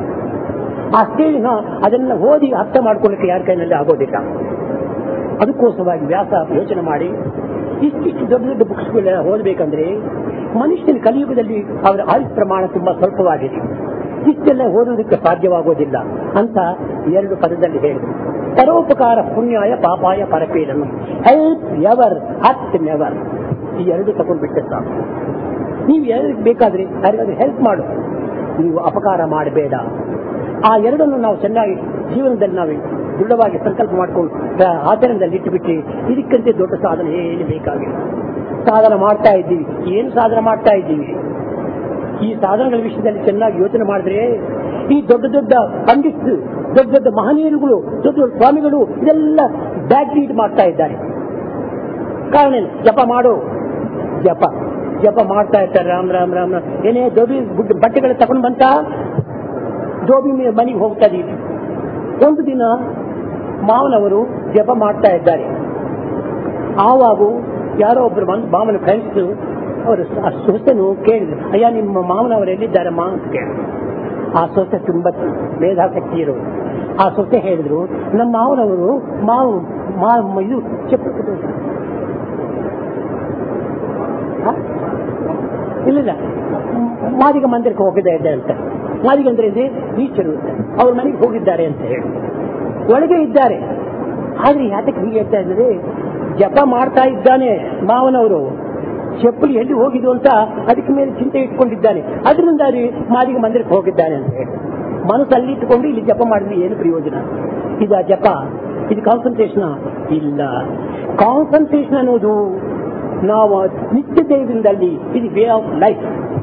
ಆ ಸ್ಟೇಜಿನ ಅದನ್ನ ಓದಿ ಅರ್ಥ ಮಾಡ್ಕೊಳ್ಳಿಕ್ಕೆ ಯಾರ ಕೈನಲ್ಲಿ ಆಗೋದಿಲ್ಲ ಅದಕ್ಕೋಸ್ಕರವಾಗಿ ವ್ಯಾಸ ಯೋಚನೆ ಮಾಡಿ ಇಷ್ಟಿಷ್ಟು ದೊಡ್ಡ ದೊಡ್ಡ ಬುಕ್ಸ್ಗಳೆಲ್ಲ ಓದಬೇಕಂದ್ರೆ ಮನುಷ್ಯನ ಕಲಿಯುಗದಲ್ಲಿ ಅವರ ಆಯುಷ್ ಪ್ರಮಾಣ ತುಂಬಾ ಸ್ವಲ್ಪವಾಗಿದೆ ಇಷ್ಟೆಲ್ಲ ಓದೋದಕ್ಕೆ ಸಾಧ್ಯವಾಗೋದಿಲ್ಲ ಅಂತ ಎರಡು ಪದದಲ್ಲಿ ಹೇಳಿದರು ಪರೋಪಕಾರ ಪುಣ್ಯಾಯ ಪಾಪಾಯ ಪರಪೀಡನು ಹೆಲ್ಪ್ ಎವರ್ ಹಟ್ ನೆವರ್ ಈ ಎರಡು ತಗೊಂಡ್ಬಿಟ್ಟೆ ಸಾಕು ನೀವು ಯಾರಿಗೆ ಬೇಕಾದ್ರೆ ಯಾರಿಗಾದ್ರೂ ಹೆಲ್ಪ್ ಮಾಡು ನೀವು ಅಪಕಾರ ಮಾಡಬೇಡ ಆ ಎರಡನ್ನು ನಾವು ಚೆನ್ನಾಗಿ ಜೀವನದಲ್ಲಿ ನಾವು ದೃಢವಾಗಿ ಸಂಕಲ್ಪ ಮಾಡಿಕೊಂಡು ಆ- ಆಚರಣೆಯಲ್ಲಿ ಇಟ್ಟುಬಿಟ್ಟು ಇದಕ್ಕಂತೆ ದೊಡ್ಡ ಸಾಧನೆ ಏನು ಬೇಕಾಗಿಲ್ಲ ಸಾಧನೆ ಮಾಡ್ತಾ ಇದ್ದೀವಿ ಏನು ಸಾಧನೆ ಮಾಡ್ತಾ ಇದ್ದೀವಿ ಈ ಸಾಧನೆಗಳ ವಿಷಯದಲ್ಲಿ ಚೆನ್ನಾಗಿ ಯೋಚನೆ ಮಾಡಿದ್ರೆ ಈ ದೊಡ್ಡ ದೊಡ್ಡ ಪಂಡಿತ್ರು ದೊಡ್ಡ ದೊಡ್ಡ ಮಹನೀಯರುಗಳು ದೊಡ್ಡ ದೊಡ್ಡ ಸ್ವಾಮಿಗಳು ಇದೆಲ್ಲ ಬ್ಯಾಕ್ ಲೀಡ್ ಮಾಡ್ತಾ ಇದ್ದಾರೆ ಕಾರಣ ಏನು? ಜಪ ಮಾಡು ಜಪ ಜಪ ಮಾಡ್ತಾ ಇರ್ತಾರೆ ರಾಮ್ ರಾಮ್ ರಾಮ್ ರಾಮ್ ಏನೇ ದೊಡ್ಡ ಗುಡ್ಡ ಬಟ್ಟೆಗಳು ತಗೊಂಡು ಬಂತ ದೋಬಿ ಮೇಲೆ ಮನೆಗೆ ಹೋಗ್ತಾ ಇದೀವಿ ಒಂದು ದಿನ ಮಾವನವರು ಜಪ ಮಾಡ್ತಾ ಇದ್ದಾರೆ ಆವಾಗ ಯಾರೋ ಒಬ್ರು ಬಂದು ಮಾವನ ಫ್ರೆಂಡ್ಸ್ ಅವರು ಆ ಸೊಸೆನು ಕೇಳಿದ್ರು ಅಯ್ಯ ನಿಮ್ಮ ಮಾವನವರು ಎಲ್ಲಿದ್ದಾರಮ್ಮ ಅಂತ ಕೇಳಿದ್ರು ಆ ಸೊಸೆ ತುಂಬಾ ಮೇಧಾಸಕ್ತಿ ಇರೋರು ಆ ಸೊಸೆ ಹೇಳಿದ್ರು ನಮ್ಮ ಮಾವನವರು ಮಾವು ಮಾ ಇದು ಚಪ್ಪು ಹ? ಇಲ್ಲಿಲ್ಲ ಮಾದಿಗ ಮಂದಿರಕ್ಕೆ ಹೋಗಿದ್ದೆ ಇದ್ದೆ ಅಂತ ಮಾದಿಗ ಅಂದ್ರೆ ಇದೆ ಟೀಚರು ಅವ್ರ ಮನೆಗೆ ಹೋಗಿದ್ದಾರೆ ಅಂತ ಹೇಳಿ ಒಳಗೆ ಇದ್ದಾರೆ ಆದ್ರೆ ಯಾತಕ್ಕೆ ಹೀಗೆ ಹೇಳ್ತಾ ಇದ್ದಾರೆ ಜಪ ಮಾಡ್ತಾ ಇದ್ದಾನೆ ಮಾವನವರು ಚಪ್ಪಲಿ ಎಲ್ಲಿ ಹೋಗಿದ್ದು ಅಂತ ಅದಕ್ಕೆ ಮೇಲೆ ಚಿಂತೆ ಇಟ್ಕೊಂಡಿದ್ದಾನೆ ಅದರಿಂದ ಅದು ಮಾದಿಗ ಮಂದಿರಕ್ಕೆ ಹೋಗಿದ್ದಾನೆ ಅಂತ ಹೇಳಿ ಮನಸ್ಸಲ್ಲಿ ಇಟ್ಟುಕೊಂಡು ಇಲ್ಲಿ ಜಪ ಮಾಡಿದ್ರೆ ಏನು ಪ್ರಯೋಜನ ಇದು ಜಪ ಇದು ಕಾನ್ಸಂಟ್ರೇಷನ್ ಇಲ್ಲ ಕಾನ್ಸಂಟ್ರೇಷನ್ ಅನ್ನೋದು ನಾವು ನಿತ್ಯ ಜೀವನದಲ್ಲಿ ಇದು ವೇ ಆಫ್ ಲೈಫ್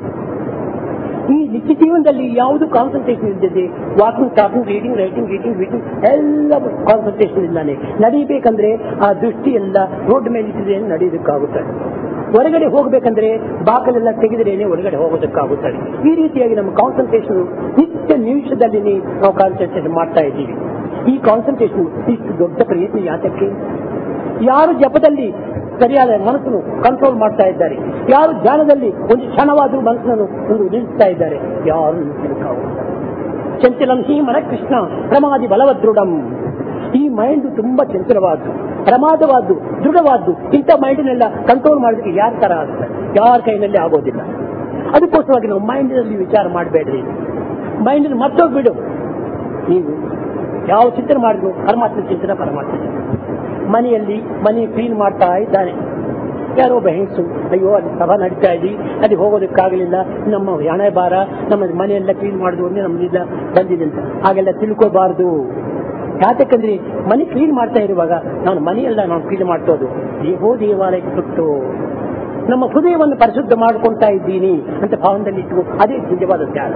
ಈ ನಿತ್ಯ ಜೀವನದಲ್ಲಿ ಯಾವುದು ಕಾನ್ಸಂಟ್ರೇಷನ್ ಇಲ್ಲದೆ walking talking reading writing reading reading ಎಲ್ಲ ಕಾನ್ಸಂಟ್ರೇಷನ್ ಇಲ್ಲಾನೆ ನಡೀಬೇಕಂದ್ರೆ ಆ ದೃಷ್ಟಿ ಎಲ್ಲ ರೋಡ್ ಮೇಲೆ ಇಟ್ಟಿದ್ರೆ ನಡೆಯೋದಕ್ಕಾಗುತ್ತದೆ ಹೊರಗಡೆ ಹೋಗ್ಬೇಕಂದ್ರೆ ಬಾಕಲೆಲ್ಲ ತೆಗೆದ್ರೇನೆ ಹೊರಗಡೆ ಹೋಗೋದಕ್ಕಾಗುತ್ತದೆ ಈ ರೀತಿಯಾಗಿ ನಮ್ಮ ಕಾನ್ಸಂಟ್ರೇಷನ್ ನಿತ್ಯ ನಿಮಿಷದಲ್ಲಿ ನಾವು ಕಾನ್ಸಂಟ್ರೇಷನ್ ಮಾಡ್ತಾ ಇದ್ದೀವಿ ಈ ಕಾನ್ಸಂಟ್ರೇಷನ್ ಇಷ್ಟು ದೊಡ್ಡ ಪ್ರಯತ್ನ ಯಾತಕ್ಕೆ ಯಾರು ಜಪದಲ್ಲಿ ಸರಿಯಾದ ಮನಸ್ಸನ್ನು ಕಂಟ್ರೋಲ್ ಮಾಡ್ತಾ ಇದ್ದಾರೆ ಯಾರು ಧ್ಯಾನದಲ್ಲಿ ಒಂದು ಕ್ಷಣವಾದರೂ ಮನಸ್ಸನ್ನು ಒಂದು ನಿಲ್ಲಿಸ್ತಾ ಇದ್ದಾರೆ ಯಾರು ನಿಲ್ಲಿಸಲಿಕ್ಕಾಗುವುದಿಲ್ಲ ಚಂಚಲಂ ಹಿ ಮನ ಕೃಷ್ಣ ಪ್ರಮಾದಿ ಬಲವದೃಢಂ ಈ ಮೈಂಡ್ ತುಂಬಾ ಚಂಚಲವಾದ್ದು ಪ್ರಮಾದವಾದ್ದು ದೃಢವಾದ್ದು ಇಂಥ ಮೈಂಡ್ನೆಲ್ಲ ಕಂಟ್ರೋಲ್ ಮಾಡೋದಕ್ಕೆ ಯಾರ ತರ ಆಗುತ್ತೆ ಯಾರ ಕೈನಲ್ಲಿ ಆಗೋದಿಲ್ಲ ಅದಕ್ಕೋಸ್ಕರವಾಗಿ ನಾವು ಮೈಂಡ್ನಲ್ಲಿ ವಿಚಾರ ಮಾಡಬೇಡ್ರಿ ಮೈಂಡ್ ಮತ್ತೋಗ್ಬಿಡು ನೀವು ಯಾವ ಚಿಂತನೆ ಮಾಡಿದ್ರು ಪರಮಾತ್ಮ ಚಿಂತನೆ ಪರಮಾತ್ಮ ಚಿಂತನೆ ಮನೆಯಲ್ಲಿ ಮನೆ ಕ್ಲೀನ್ ಮಾಡ್ತಾ ಇದ್ದಾನೆ ಯಾರೋ ಒಬ್ಬ ಹೆಂಗಸು ಅಯ್ಯೋ ಅಲ್ಲಿ ಸಭಾ ನಡೀತಾ ಇದ್ವಿ ಅಲ್ಲಿ ಹೋಗೋದಕ್ಕಾಗಲಿಲ್ಲ ನಮ್ಮ ಹಣೆ ಭಾರ ನಮ್ಮ ಮನೆಯೆಲ್ಲ ಕ್ಲೀನ್ ಮಾಡುದು ಅಂದ್ರೆ ನಮ್ಮಿಂದ ಬಂದಿದೆ ಅಂತ ಹಾಗೆಲ್ಲ ತಿಳ್ಕೋಬಾರ್ದು ಯಾತಕ್ಕಂದ್ರೆ ಮನೆ ಕ್ಲೀನ್ ಮಾಡ್ತಾ ಇರುವಾಗ ನಾನು ಮನೆಯೆಲ್ಲ ನಾನು ಕ್ಲೀನ್ ಮಾಡ್ತೋದು ದೇವೋ ದೇವಾಲಯಕ್ಕೆ ಕೊಟ್ಟು ನಮ್ಮ ಹೃದಯವನ್ನು ಪರಿಶುದ್ಧ ಮಾಡ್ಕೊಳ್ತಾ ಇದ್ದೀನಿ ಅಂತ ಭಾವನದಲ್ಲಿ ಇಟ್ಟು ಅದೇ ನಿಜವಾದ ಧ್ಯಾನ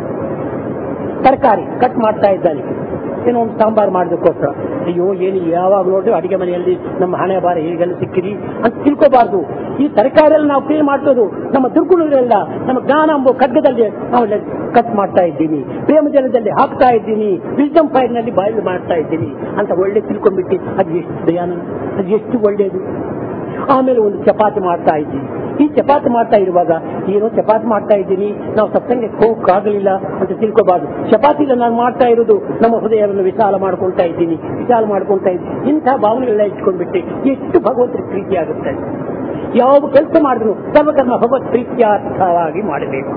ತರಕಾರಿ ಕಟ್ ಮಾಡ್ತಾ ಇದ್ದಾನೆ ಏನೋ ಒಂದು ಸಾಂಬಾರ್ ಮಾಡೋದಕ್ಕೋಸ್ಕರ ಅಯ್ಯೋ ಏನು ಯಾವಾಗ ನೋಡ್ರಿ ಅಡಿಗೆ ಮನೆಯಲ್ಲಿ ನಮ್ಮ ಹಣೆ ಬಾರ ಹೀಗೆಲ್ಲ ಸಿಕ್ಕಿರಿ ಅಂತ ತಿಳ್ಕೋಬಾರ್ದು ಈ ತರಕಾರಿಯಲ್ಲಿ ನಾವು ಕ್ಲೀನ್ ಮಾಡ್ತೋದು ನಮ್ಮ ದುರ್ಗುಣಗಳೆಲ್ಲ ನಮ್ಮ ಜ್ಞಾನ ಎಂಬ ಖಡ್ಗದಲ್ಲಿ ನಾವು ಕಟ್ ಮಾಡ್ತಾ ಇದ್ದೀನಿ ಪ್ರೇಮ ಜಲದಲ್ಲಿ ಹಾಕ್ತಾ ಇದ್ದೀನಿ ವಿಸ್ಡಮ್ ಫೈರ್ ನಲ್ಲಿ ಬಾಯ್ಲ್ ಮಾಡ್ತಾ ಇದ್ದೀನಿ ಅಂತ ಒಳ್ಳೆ ತಿಳ್ಕೊಂಡ್ಬಿಟ್ಟು ಅದು ಎಷ್ಟು ಧ್ಯಾನ ಅದು ಎಷ್ಟು ಒಳ್ಳೆಯದು ಆಮೇಲೆ ಒಂದು ಚಪಾತಿ ಮಾಡ್ತಾ ಇದ್ದೀನಿ ಈ ಚಪಾತಿ ಮಾಡ್ತಾ ಇರುವಾಗ ಏನೋ ಚಪಾತಿ ಮಾಡ್ತಾ ಇದ್ದೀನಿ ನಾವು ಸತ್ಸಂಗಕ್ಕೆ ಹೋಗಕ್ಕಾಗಲಿಲ್ಲ ಅಂತ ತಿಳ್ಕೋಬಾರ್ದು ಚಪಾತಿನ ನಾನು ಮಾಡ್ತಾ ಇರೋದು ನಮ್ಮ ಹೃದಯವನ್ನು ವಿಶಾಲ ಮಾಡ್ಕೊಳ್ತಾ ಇದ್ದೀನಿ ವಿಶಾಲ ಮಾಡ್ಕೊಳ್ತಾ ಇದ್ದೀನಿ ಇಂಥ ಭಾವನೆಗಳೆಲ್ಲ ಇಟ್ಕೊಂಡ್ಬಿಟ್ಟು ಎಷ್ಟು ಭಗವಂತನ ಪ್ರೀತಿ ಆಗುತ್ತೆ ಯಾವ ಕೆಲಸ ಮಾಡಿದ್ರು ಸರ್ವಕರ್ಮ ಭಗವತ್ ಪ್ರೀತ್ಯಾರ್ಥವಾಗಿ ಮಾಡಬೇಕು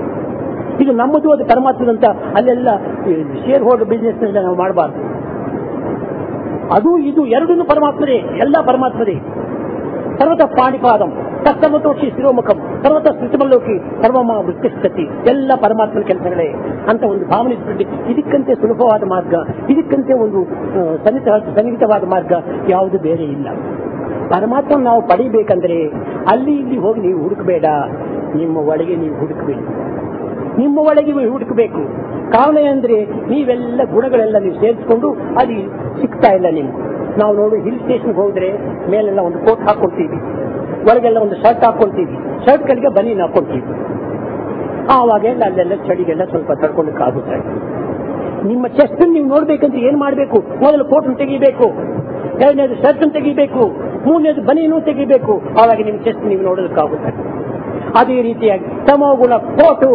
ಇದು ನಮ್ಮದು ಅದು ಪರಮಾತ್ಮದಂತ ಅಲ್ಲೆಲ್ಲ ಶೇರ್ ಹೋಲ್ಡರ್ ಬಿಸ್ನೆಸ್ ನಾವು ಮಾಡಬಾರ್ದು ಅದು ಇದು ಎರಡನ್ನೂ ಪರಮಾತ್ಮದೇ ಎಲ್ಲ ಪರಮಾತ್ಮದೇ ಸರ್ವತ ಪಾಣಿಪಾದಂ ತತ್ಸರ್ವತೋಷಿ ಶಿರೋಮುಖಂ ಸರ್ವತ ಸ್ಥಿತಿಮಲ್ಲೋಕಿ ಸರ್ವಮ ವೃತ್ತಿಸ್ತತಿ ಎಲ್ಲ ಪರಮಾತ್ಮನ ಕೆಲಸಗಳೇ ಅಂತ ಒಂದು ಭಾವನೆ ಇಟ್ಬಿಟ್ಟು ಇದಕ್ಕಂತೆ ಸುಲಭವಾದ ಮಾರ್ಗ ಇದಕ್ಕಂತೆ ಒಂದು ಆ, ಸನ್ನಿಹಿತ ಸನ್ನಿಹಿತವಾದ ಮಾರ್ಗ ಯಾವುದು ಬೇರೆ ಇಲ್ಲ ಪರಮಾತ್ಮ ನಾವು ಪಡಿಬೇಕಂದ್ರೆ ಅಲ್ಲಿ ಇಲ್ಲಿ ಹೋಗಿ ನೀವು ಹುಡುಕಬೇಡ ನಿಮ್ಮ ಒಳಗೆ ನೀವು ಹುಡುಕಬೇಕು ನಿಮ್ಮ ಒಳಗೆ ನೀವು ಹುಡುಕಬೇಕು ಕಾರಣ ಅಂದ್ರೆ ನೀವೆಲ್ಲ ಗುಣಗಳೆಲ್ಲ ನೀವು ಸೇರಿಸಿಕೊಂಡು ಅದು ಸಿಗ್ತಾ ಇಲ್ಲ ನಿಮ್ಗೆ ನಾವು ನೋಡಿ ಹಿಲ್ ಸ್ಟೇಷನ್ ಹೋದ್ರೆ ಮೇಲೆಲ್ಲ ಒಂದು ಕೋಟ್ ಹಾಕೊಳ್ತೀವಿ ಒಳಗೆಲ್ಲ ಒಂದು ಶರ್ಟ್ ಹಾಕೊಳ್ತೀವಿ ಶರ್ಟ್ ಕಡೆಗೆ ಬನ್ನಿ ಹಾಕೊಳ್ತೀವಿ ಆವಾಗೆಲ್ಲ ಅಲ್ಲೆಲ್ಲ ಚಳಿಗೆಲ್ಲ ಸ್ವಲ್ಪ ತಡ್ಕೊಳ್ಳಿಕ್ಕಾಗುತ್ತೆ ನಿಮ್ಮ ಚೆಸ್ಟ್ ನೀವು ನೋಡ್ಬೇಕಂದ್ರೆ ಏನ್ ಮಾಡಬೇಕು ಮೊದಲು ಕೋಟ್ ತೆಗಿಬೇಕು ಎರಡನೇದು ಶರ್ಟ್ ತೆಗಿಬೇಕು ಮೂರನೇದು ಬನಿಯನ್ನು ತೆಗಿಬೇಕು ಆವಾಗ ನಿಮ್ಮ ಚೆಸ್ಟ್ ನೀವು ನೋಡೋದಕ್ಕಾಗುತ್ತೆ ಅದೇ ರೀತಿಯಾಗಿ ತಮೋಗುಣ ಕೋಟು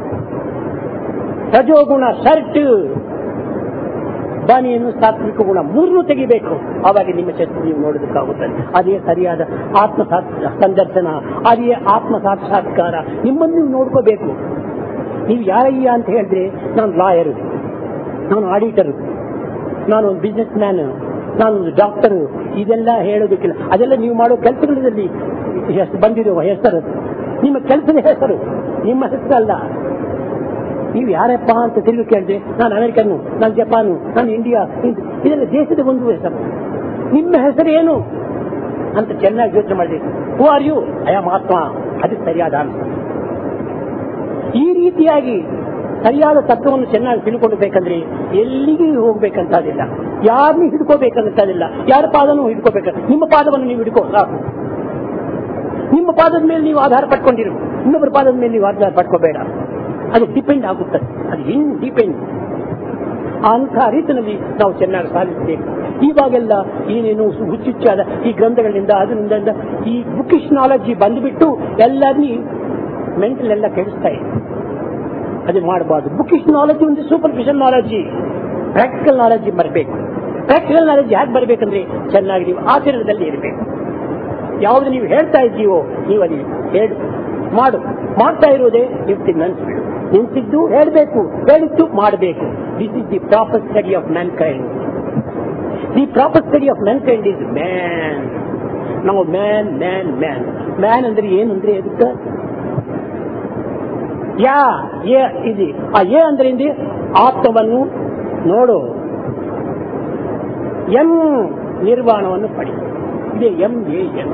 ರಜೋಗುಣ ಶರ್ಟ್ ಬಾನಿಯನ್ನು ಸಾತ್ವಿಕ ಗುಣ ಮೂರನ್ನು ತೆಗಿಬೇಕು ಆವಾಗ ನಿಮ್ಮ ಚೆಸ್ಟ್ ನೀವು ನೋಡೋದಕ್ಕಾಗುತ್ತದೆ ಅದೇ ಸರಿಯಾದ ಆತ್ಮ ಸಾಕ್ಷ- ಸಂದರ್ಶನ ಅದೇ ಆತ್ಮ ಸಾಕ್ಷಾತ್ಕಾರ ನಿಮ್ಮನ್ನು ನೀವು ನೋಡ್ಕೋಬೇಕು ನೀವು ಯಾರಯ್ಯ ಅಂತ ಹೇಳಿದ್ರೆ ನಾನು ಲಾಯರು ನಾನು ಆಡಿಟರು ನಾನು ಒಂದು ಬಿಸ್ನೆಸ್ ಮ್ಯಾನ್ ನಾನೊಂದು ಡಾಕ್ಟರು ಇದೆಲ್ಲ ಹೇಳೋದಕ್ಕಿಲ್ಲ ಅದೆಲ್ಲ ನೀವು ಮಾಡೋ ಕೆಲಸಗಳಲ್ಲಿ ಹೆಸ್- ಬಂದಿರುವ ಹೆಸರು ನಿಮ್ಮ ಕೆಲಸದ ಹೆಸರು ನಿಮ್ಮ ಹೆಸರಲ್ಲ ನೀವು ಯಾರಪ್ಪ ಅಂತ ತಿರುಗಿ ಕೇಳಿದ್ರೆ ನಾನು ಅಮೆರಿಕನ್ನು ನಾನು ಜಪಾನು ನಾನು ಇಂಡಿಯಾ ಇದು- ಇದೆಲ್ಲ ದೇಶದ ಒಂದು ಹೆಸರು ನಿಮ್ಮ ಹೆಸರು ಏನು ಅಂತ ಚೆನ್ನಾಗಿ ಯೋಚನೆ ಮಾಡಿದೆ ಹೂ ಆರ್ ಯು ಅಯ ಆತ್ಮ ಅದು ಸರಿಯಾದ ಆನ್ಸರ್ ಈ ರೀತಿಯಾಗಿ ಸರಿಯಾದ ತತ್ವವನ್ನು ಚೆನ್ನಾಗಿ ತಿಳ್ಕೊಳ್ಬೇಕಂದ್ರೆ ಎಲ್ಲಿಗೆ ಹೋಗ್ಬೇಕಂತದಿಲ್ಲ ಯಾರನ್ನು ಹಿಡ್ಕೋಬೇಕಂತದಿಲ್ಲ ಯಾರ ಪಾದನೂ ಹಿಡ್ಕೋಬೇಕ ನಿಮ್ಮ ಪಾದವನ್ನು ನೀವು ಹಿಡ್ಕೋ ಸಾಕು ನಿಮ್ಮ ಪಾದದ ಮೇಲೆ ನೀವು ಆಧಾರ ಪಡ್ಕೊಂಡಿರು ಇನ್ನೊಬ್ಬರ ಪಾದದ ಮೇಲೆ ನೀವು ಆಧಾರ ಪಡ್ಕೋಬೇಡ ಅದು ಡಿಪೆಂಡ್ ಆಗುತ್ತದೆ ಅದು ಇನ್ ಡಿಪೆಂಡ್ ಅಂಥ ರೀತಿಯಲ್ಲಿ ನಾವು ಚೆನ್ನಾಗಿ ಸಾಧಿಸಬೇಕು ಇವಾಗೆಲ್ಲ ಏನೇನು ಸು- ಹುಚ್ಚುಚ್ಚಾದ ಈ ಗ್ರಂಥಗಳಿಂದ ಅದರಿಂದ ಈ ಬುಕಿಶ್ ನಾಲೆಜ್ ಬಂದುಬಿಟ್ಟು ಎಲ್ಲರನ್ನೂ ಮೆಂಟಲ್ ಎಲ್ಲ ಕೆಡಿಸ್ತಾ ಇದೆ ಅದು ಮಾಡಬಾರ್ದು ಬುಕಿಶ್ ನಾಲೆಜ್ ಒಂದು ಸೂಪರ್ಫಿಷಿಯಲ್ ನಾಲೆಜ್ ಪ್ರಾಕ್ಟಿಕಲ್ ನಾಲೆಜ್ ಬರಬೇಕು ಪ್ರಾಕ್ಟಿಕಲ್ ನಾಲೆಜ್ ಯಾಕೆ ಬರಬೇಕಂದ್ರೆ ಚೆನ್ನಾಗಿ ನೀವು ಆಚರಣೆದಲ್ಲಿ ಇರಬೇಕು ಯಾವುದು ನೀವು ಹೇಳ್ತಾ ಇದ್ದೀವೋ ನೀವು ಅಲ್ಲಿ ಹೇಳು ಮಾಡು ಮಾಡ್ತಾ ಇರುವುದೇ ನಿಂತಿ ನೆನ್ಸ್ಬಿಡು ನಿಂತಿದ್ದು ಹೇಳಬೇಕು ಹೇಳಿದ್ದು ಮಾಡಬೇಕು this is the proper study of mankind the proper study of mankind is man ನಾವು ಮ್ಯಾನ್ ಮ್ಯಾನ್ ಮ್ಯಾನ್ ಮ್ಯಾನ್ ಅಂದ್ರೆ ಏನು ಅಂದ್ರೆ ಅದಕ್ಕೆ ಯಾ ಏ ಇದೆ ಆ ಎ ಅಂದ್ರೆ ಹಿಂದೆ ಆತ್ಮವನ್ನು ನೋಡು ಎಂ ನಿರ್ವಾಣವನ್ನು ಪಡಿ ಇದೆ ಎಂ ಎ ಎಂ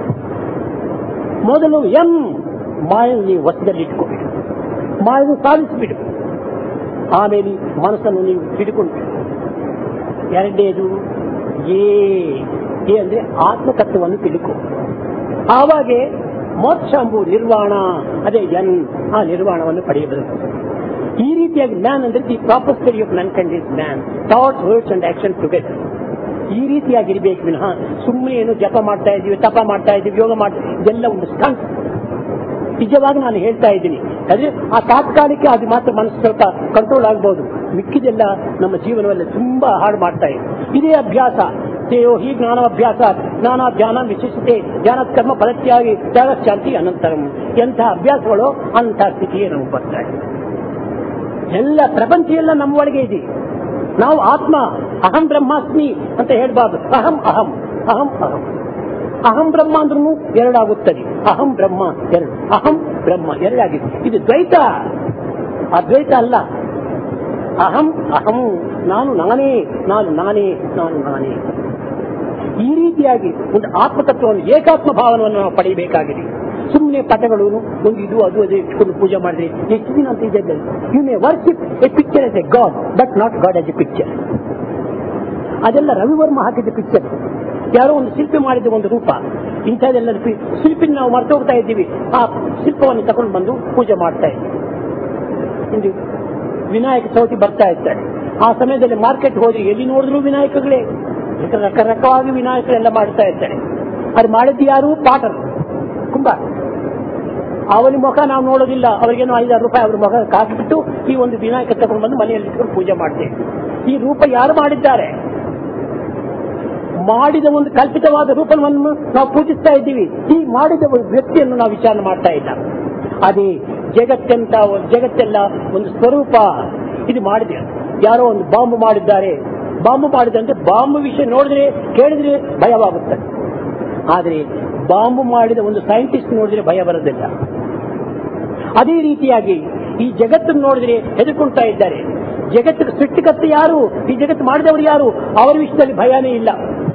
ಮೊದಲು ಎಂ ಮಾಯನ್ನು ನೀವು ವಶದಲ್ಲಿ ಇಟ್ಕೋಬಿಡು ಮಾಯನ್ನು ಸಾಧಿಸಿಬಿಡು ಆಮೇಲೆ ಮನಸ್ಸನ್ನು ನೀವು ಹಿಡ್ಕೊಂಡು ಎರಡನೇದು ಏ ಏ ಅಂದ್ರೆ ಆತ್ಮತತ್ವವನ್ನು ತಿಳ್ಕೊ ಆವಾಗೆ ಮೋಕ್ಷ ಎಂಬು ನಿರ್ವಾಣ ಅದೇ ಎನ್ ಆ ನಿರ್ವಾಣವನ್ನು ಪಡೆಯಬಹುದು ಈ ರೀತಿಯಾಗಿ ಮ್ಯಾನ್ ಅಂದ್ರೆ the proper study of mankind is man thought words and action together ಈ ರೀತಿಯಾಗಿರ್ಬೇಕು ವಿನಃ ಸುಮ್ಮನೆ ಏನು ಜಪ ಮಾಡ್ತಾ ಇದ್ದೀವಿ ತಪ ಮಾಡ್ತಾ ಇದ್ದೀವಿ ಯೋಗ ಮಾಡ್ತಾ ಇದೆಲ್ಲ ಒಂದು ಸ್ಟಂಟ್ ನಿಜವಾಗಿ ನಾನು ಹೇಳ್ತಾ ಇದ್ದೀನಿ ಅಂದ್ರೆ ಆ ತಾತ್ಕಾಲಿಕ ಅದು ಮಾತ್ರ ಮನಸ್ಸು ಸ್ವಲ್ಪ ಕಂಟ್ರೋಲ್ ಆಗ್ಬಹುದು ಮಿಕ್ಕಿದೆಲ್ಲ ನಮ್ಮ ಜೀವನದಲ್ಲಿ ತುಂಬಾ ಹಾಳು ಮಾಡ್ತಾ ಇದೆ ಇದೇ ಅಭ್ಯಾಸ ತೇಯೋ ಹಿ ಜ್ಞಾನಾಭ್ಯಾಸ ಜ್ಞಾನ ಧ್ಯಾನ ವಿಶೇಷತೆ ಧ್ಯಾನ ಕರ್ಮ ಫಲತ್ಯಾಗಿ ತ್ಯಾಗ ಶಾಂತಿ ಅನಂತರಂ ಎಂಥ ಅಭ್ಯಾಸಗಳು ಅಂಥ ಸ್ಥಿತಿಯೇ ನಮಗೆ ಬರ್ತಾ ಇದೆ ಎಲ್ಲ ಪ್ರಪಂಚ ಎಲ್ಲ ನಮ್ಮ ಒಳಗೆ ಇದೆ ನಾವು ಆತ್ಮ ಅಹಂ ಬ್ರಹ್ಮಾಸ್ಮಿ ಅಂತ ಹೇಳ್ಬಾರ್ದು ಅಹಂ ಅಹಂ ಅಹಂ ಅಹಂ ಅಹಂ ಬ್ರಹ್ಮ ಅಂದ್ರೂ ಎರಡಾಗುತ್ತದೆ ಅಹಂ ಬ್ರಹ್ಮ ಎರಡು ಅಹಂ ಬ್ರಹ್ಮ ಎರಡಾಗಿದೆ ಇದು ದ್ವೈತ ಅದ್ವೈತ ಅಲ್ಲ ಅಹಂ ಅಹಂ ನಾನು ನಾನೇ ನಾನು ನಾನೇ ನಾನು ನಾನೇ ಈ ರೀತಿಯಾಗಿ ಒಂದು ಆತ್ಮತತ್ವವನ್ನು ಏಕಾತ್ಮ ಭಾವನವನ್ನು ನಾವು ಪಡೆಯಬೇಕಾಗಿದೆ ಸುಮ್ಮನೆ ಪಟಗಳು ಒಂದು ಇದು ಅದು ಅದು ಇಟ್ಕೊಂಡು ಪೂಜೆ ಮಾಡಿದ್ರೆ ಎಷ್ಟು ದಿನ ಅಂತ ಇದೆ you may worship a picture as a God but not God as a picture ಅದೆಲ್ಲ ರವಿವರ್ಮ ಹಾಕಿದ ಪಿಕ್ಚರ್ ಯಾರೋ ಒಂದು ಶಿಲ್ಪಿ ಮಾಡಿದ ಒಂದು ರೂಪ ಇಂಥದ್ದೆಲ್ಲ ಪಿ- ಶಿಲ್ಪಿನ ನಾವು ಮರ್ತೋಗ್ತಾ ಇದ್ದೀವಿ ಆ ಶಿಲ್ಪವನ್ನು ತಗೊಂಡು ಬಂದು ಪೂಜೆ ಮಾಡ್ತಾ ಇದ್ದೀವಿ ಇಂದು ವಿನಾಯಕ ಚೌತಿ ಬರ್ತಾ ಇರ್ತಾರೆ ಆ ಸಮಯದಲ್ಲಿ ಮಾರ್ಕೆಟ್ ಹೋದ್ರೆ ಎಲ್ಲಿ ನೋಡಿದ್ರು ವಿನಾಯಕಗಳೇ ರಕರಕವಾಗಿ ವಿನಾಯಕರೆಲ್ಲ ಮಾಡ್ತಾ ಇರ್ತಾರೆ ಅದು ಮಾಡಿದ್ದು ಯಾರು ಪಾಟರ್ ಕುಂಬ ಅವನ ಮುಖ ನಾವು ನೋಡೋದಿಲ್ಲ ಅವರಿಗೇನು ಐದಾರು ರೂಪಾಯಿ ಅವ್ರ ಮುಖ ಹಾಕಿಬಿಟ್ಟು ಈ ಒಂದು ವಿನಾಯಕ ತಗೊಂಡು ಬಂದು ಮನೆಯಲ್ಲಿ ಇಟ್ಕೊಂಡು ಪೂಜೆ ಮಾಡ್ತೇವೆ ಈ ರೂಪ ಯಾರು ಮಾಡಿದ್ದಾರೆ ಮಾಡಿದ ಒಂದು ಕಲ್ಪಿತವಾದ ರೂಪವನ್ನು ನಾವು ಪೂಜಿಸ್ತಾ ಇದ್ದೀವಿ ಈ ಮಾಡಿದ ಒಂದು ವ್ಯಕ್ತಿಯನ್ನು ನಾವು ವಿಚಾರಣೆ ಮಾಡ್ತಾ ಇಲ್ಲ ಅದೇ ಜಗತ್ತೆಂತ ಜಗತ್ತೆಲ್ಲ ಒಂದು ಸ್ವರೂಪ ಇದು ಮಾಡಿದೆ ಯಾರೋ ಒಂದು ಬಾಂಬು ಮಾಡಿದ್ದಾರೆ ಬಾಂಬು ಮಾಡಿದಂತೆ ಬಾಂಬು ವಿಷಯ ನೋಡಿದ್ರೆ ಕೇಳಿದ್ರೆ ಭಯವಾಗುತ್ತದೆ ಆದರೆ ಬಾಂಬು ಮಾಡಿದ ಒಂದು ಸೈಂಟಿಸ್ಟ್ ನೋಡಿದ್ರೆ ಭಯ ಬರೋದಿಲ್ಲ ಅದೇ ರೀತಿಯಾಗಿ ಈ ಜಗತ್ತನ್ನು ನೋಡಿದ್ರೆ ಹೆದರ್ಕೊಳ್ತಾ ಇದ್ದಾರೆ ಜಗತ್ತಿಗೆ ಸೃಷ್ಟಿಕರ್ತ ಯಾರು ಈ ಜಗತ್ತು ಮಾಡಿದವರು ಯಾರು ಅವರ ವಿಷಯದಲ್ಲಿ ಭಯನೇ ಇಲ್ಲ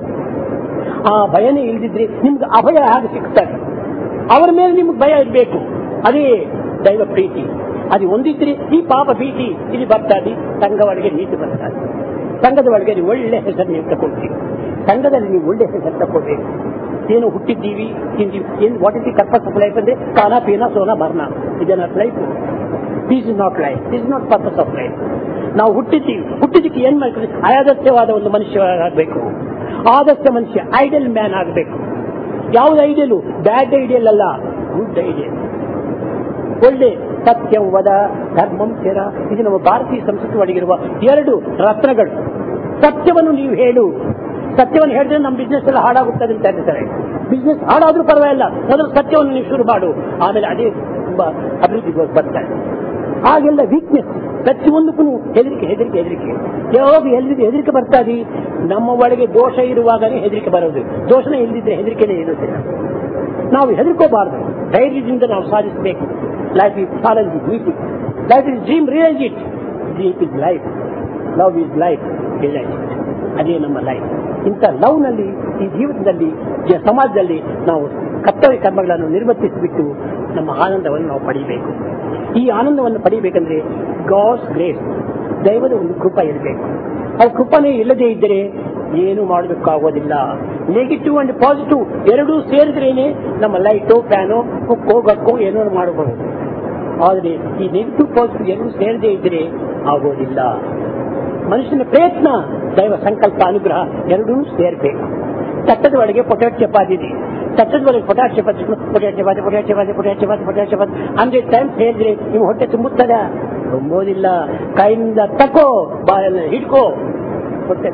ಆ ಭಯನೇ ಇಲ್ಲದಿದ್ರೆ ನಿಮ್ಗೆ ಅಭಯ ಹಾಗೆ ಸಿಗ್ತಾರೆ ಅವರ ಮೇಲೆ ನಿಮ್ಗೆ ಭಯ ಇರಬೇಕು ಅದೇ ದೈವ ಪ್ರೀತಿ ಅದು ಒಂದಿದ್ರೆ ಈ ಪಾಪ ಭೀತಿ ಇಲ್ಲಿ ಬರ್ತಾದೆ ಸಂಘ ಒಳಗೆ ನೀತಿ ಬರ್ತಾದೆ ಸಂಘದ ಒಳಗೆ ನೀವು ಒಳ್ಳೆ ಹೆಸರು ನೀವು ತಗೊಳ್ತೀವಿ ಸಂಘದಲ್ಲಿ ನೀವು ಒಳ್ಳೆ ಹೆಸರು ತಗೊಳ್ಬೇಕು ಏನು ಹುಟ್ಟಿದ್ದೀವಿ ತಿಂದೀವಿ ಏನು what is the purpose of life ಅಂದ್ರೆ ಕಾನ ಪೀನ ಸೋನ ಮರಣ ಇದನ್ನ life this is not life this is not purpose of life ನಾವು ಹುಟ್ಟಿದ್ದೀವಿ ಹುಟ್ಟಿದ್ದಕ್ಕೆ ಏನ್ ಮಾಡ್ತೀವಿ ಆದರ್ಶವಾದ ಒಂದು ಮನುಷ್ಯ ಆಗಬೇಕು ಆದರ್ಶ ಮನುಷ್ಯ ಐಡಲ್ ಮ್ಯಾನ್ ಆಗಬೇಕು ಯಾವ್ದು ಐಡಿಯಲು ಬ್ಯಾಡ್ ಐಡಿಯಲ್ ಅಲ್ಲ ಗುಡ್ ಐಡಿಯಲ್ ಒಳ್ಳೆ ಸತ್ಯಂ ವದ ಧರ್ಮಂ ಚರ ಇದು ನಮ್ಮ ಭಾರತೀಯ ಸಂಸ್ಕೃತಿ ಒಳಗಿರುವ ಎರಡು ರತ್ನಗಳು ಸತ್ಯವನ್ನು ನೀವು ಹೇಳು ಸತ್ಯವನ್ನು ಹೇಳಿದ್ರೆ ನಮ್ಮ ಬಿಸ್ನೆಸ್ ಎಲ್ಲ ಹಾಳಾಗುತ್ತದೆ ಅಂತ ಹೇಳ್ತಾರೆ ಬಿಸ್ನೆಸ್ ಹಾಳಾದ್ರೂ ಪರವಾಗಿಲ್ಲ ಮೊದಲು ಸತ್ಯವನ್ನು ನೀವು ಶುರು ಮಾಡು ಆಮೇಲೆ ಅದೇ ತುಂಬಾ ಅಭಿವೃದ್ಧಿ ಬರ್ತಾರೆ ಹಾಗೆಲ್ಲ ವೀಕ್ನೆಸ್ ಪ್ರತಿಯೊಂದಕ್ಕೂ ಹೆದರಿಕೆ ಹೆದರಿಕೆ ಹೆದರಿಕೆ ಯಾವಾಗ ಹೆದರಿಕೆ ಹೆದರಿಕೆ ಬರ್ತಾದೆ ನಮ್ಮ ಒಳಗೆ ದೋಷ ಇರುವಾಗಲೇ ಹೆದರಿಕೆ ಬರೋದು ದೋಷನೇ ಇಲ್ಲದಿದ್ರೆ ಹೆದರಿಕೆನೇ ಇರುತ್ತಿಲ್ಲ ನಾವು ಹೆದರ್ಕೋಬಾರದು ಧೈರ್ಯದಿಂದ ನಾವು ಸಾಧಿಸಬೇಕು life is challenge meeting life is dream realise it dream is life love is life realise it ಅದೇ ನಮ್ಮ ಲೈಫ್ ಇಂಥ ಲವ್ ನಲ್ಲಿ ಈ ಜೀವನದಲ್ಲಿ ಈ ಸಮಾಜದಲ್ಲಿ ನಾವು ಕರ್ತವ್ಯ ಕರ್ಮಗಳನ್ನು ನಿರ್ವರ್ತಿಸಿಬಿಟ್ಟು ನಮ್ಮ ಆನಂದವನ್ನು ನಾವು ಪಡೆಯಬೇಕು ಈ ಆನಂದವನ್ನು ಪಡೆಯಬೇಕಂದ್ರೆ ಗಾಡ್ಸ್ ಗ್ರೇಸ್ ದೈವದ ಒಂದು ಕೃಪ ಇರಬೇಕು ಆ ಕೃಪನೇ ಇಲ್ಲದೆ ಇದ್ದರೆ ಏನು ಮಾಡಬೇಕಾಗೋದಿಲ್ಲ ನೆಗೆಟಿವ್ ಅಂಡ್ ಪಾಸಿಟಿವ್ ಎರಡೂ ಸೇರಿದ್ರೇನೆ ನಮ್ಮ ಲೈಟು ಫ್ಯಾನು ಕುಕ್ಕೋ ಗಕ್ಕೋ ಏನೋ ಮಾಡಬಹುದು ಆದರೆ ಈ ನೆಗೆಟಿವ್ ಪಾಸಿಟಿವ್ ಎರಡೂ ಸೇರದೇ ಇದ್ದರೆ ಆಗೋದಿಲ್ಲ ಮನುಷ್ಯನ ಪ್ರಯತ್ನ ದೈವ ಸಂಕಲ್ಪ ಅನುಗ್ರಹ ಎರಡೂ ಸೇರ್ಬೇಕು ತಟ್ಟದ ಒಳಗೆ ಪೊಟ್ಯಾಟ್ ಚಪಾತಿ ಇದೆ ತಟ್ಟದ ಒಳಗೆ potato chapati potato chapati potato chapati potato chapati potato chapati hundred times ಹೇಳಿದ್ರೆ ನಿಮ್ಮ ಹೊಟ್ಟೆ ತುಂಬುತ್ತದ ತುಂಬೋದಿಲ್ಲ ಕೈಯಿಂದ ತಕೋ ಬಾಯಲ್ಲಿ ಹಿಡ್ಕೋ ಹೊಟ್ಟೆ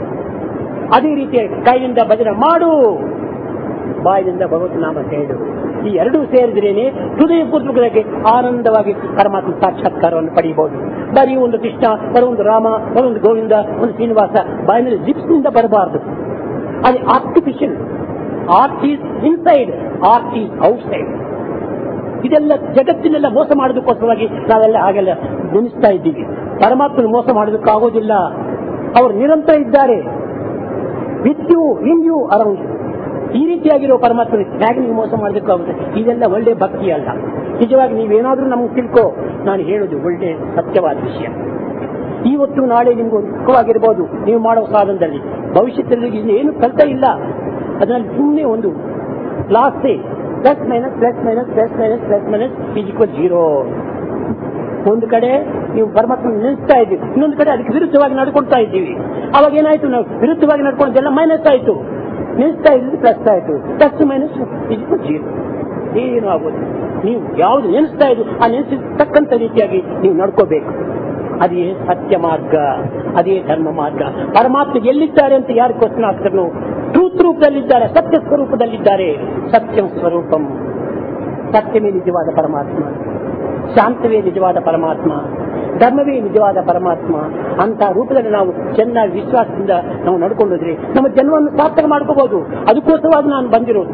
ಅದೇ ರೀತಿ ಕೈಯಿಂದ ಭಜನೆ ಮಾಡು ಬಾಯಿನಿಂದ ಭಗವತ್ ನಾಮ ಹೇಳು ಈ ಎರಡೂ ಸೇರಿದ್ರೇನೆ ಹೃದಯ ಪೂರ್ವಕವಾಗಿ ಆನಂದವಾಗಿ ಪರಮಾತ್ಮ ಸಾಕ್ಷಾತ್ಕಾರವನ್ನು ಪಡೆಯಬಹುದು ಬರೀ ಒಂದು ಕೃಷ್ಣ ಬರೊಂದು ರಾಮ ಬರೊಂದು ಗೋವಿಂದ ಒಂದು ಶ್ರೀನಿವಾಸ ಬಾಯಿನಲ್ಲಿ ಲಿಪ್ಸ್ ನಿಂದ ಬರಬಾರದು ಅದು artificial art is inside art is outside ಇದೆಲ್ಲ ಜಗತ್ತಿನೆಲ್ಲ ಮೋಸ ಮಾಡೋದಕ್ಕೋಸ್ಕರವಾಗಿ ನಾವೆಲ್ಲ ಹಾಗೆಲ್ಲ ನೆನೆಸ್ತಾ ಇದ್ದೀವಿ ಪರಮಾತ್ಮನ ಮೋಸ ಮಾಡೋದಕ್ಕಾಗೋದಿಲ್ಲ ಅವರು ನಿರಂತರ ಇದ್ದಾರೆ with you in you around ಈ ರೀತಿಯಾಗಿರೋ ಪರಮಾತ್ಮನ ಹೇಗೆ ನೀವು ಮೋಸ ಮಾಡೋದಕ್ಕಾಗುತ್ತೆ ಇದೆಲ್ಲ ಒಳ್ಳೆ ಭಕ್ತಿ ಅಲ್ಲ ನಿಜವಾಗಿ ನೀವೇನಾದ್ರೂ ನಮ್ಗೆ ತಿಳ್ಕೋ ನಾನು ಹೇಳೋದು ಒಳ್ಳೆ ಸತ್ಯವಾದ ವಿಷಯ ಇವತ್ತು ನಾಳೆ ನಿಮ್ಗೆ ಒಂದು ಸುಖವಾಗಿರ್ಬೋದು ನೀವು ಮಾಡೋ ಸಾಧನದಲ್ಲಿ ಭವಿಷ್ಯದಲ್ಲಿ ಏನು ಕಲ್ತ ಇಲ್ಲ ಅದರಲ್ಲಿ ಸುಮ್ಮನೆ ಒಂದು ಲಾಸ್ಟೇ plus minus plus minus plus minus plus minus is equal zero ಒಂದು ಕಡೆ ನೀವು ಪರಮಾತ್ಮ ನೆನೆಸ್ತಾ ಇದ್ದೀವಿ ಇನ್ನೊಂದು ಕಡೆ ಅದಕ್ಕೆ ವಿರುದ್ಧವಾಗಿ ನಡ್ಕೊಳ್ತಾ ಇದ್ದೀವಿ ಅವಾಗ ಏನಾಯ್ತು ನಾವು ವಿರುದ್ಧವಾಗಿ ನಡ್ಕೊಂಡೆಲ್ಲ ಮೈನಸ್ ಆಯ್ತು ನೆನೆಸ್ತಾ ಇದ್ದು ಪ್ಲಸ್ ಆಯ್ತು ಪ್ಲಸ್ ಮೈನಸ್ ಈಸ್ ಜೀರೋ ಏನು ಆಗೋದು ನೀವು ಯಾವ್ದು ನೆನೆಸ್ತಾ ಇದ್ದು ಆ ನೆನೆಸಿರ್ತಕ್ಕಂಥ ರೀತಿಯಾಗಿ ನೀವು ನಡ್ಕೋಬೇಕು ಅದೇ ಸತ್ಯ ಮಾರ್ಗ ಅದೇ ಧರ್ಮ ಮಾರ್ಗ ಪರಮಾತ್ಮ ಎಲ್ಲಿದ್ದಾರೆ ಅಂತ ಯಾರು ಕ್ವಶನ್ ಆಗ್ತಾರೋ ಟ್ರೂತ್ ರೂಪದಲ್ಲಿದ್ದಾರೆ ಸತ್ಯ ಸ್ವರೂಪದಲ್ಲಿದ್ದಾರೆ ಸತ್ಯಂ ಸ್ವರೂಪಂ ಸತ್ಯವೇ ನಿಜವಾದ ಪರಮಾತ್ಮ ಶಾಂತವೇ ನಿಜವಾದ ಪರಮಾತ್ಮ ಧರ್ಮವೇ ನಿಜವಾದ ಪರಮಾತ್ಮ ಅಂತ ರೂಪದಲ್ಲಿ ನಾವು ಚೆನ್ನಾಗಿ ವಿಶ್ವಾಸದಿಂದ ನಾವು ನಡ್ಕೊಂಡೋದ್ರೆ ನಮ್ಮ ಜನ್ಮವನ್ನು ಸಾರ್ಥಕ ಮಾಡ್ಕೋಬಹುದು ಅದಕ್ಕೋಸ್ಕರವಾಗಿ ನಾನು ಬಂದಿರೋದು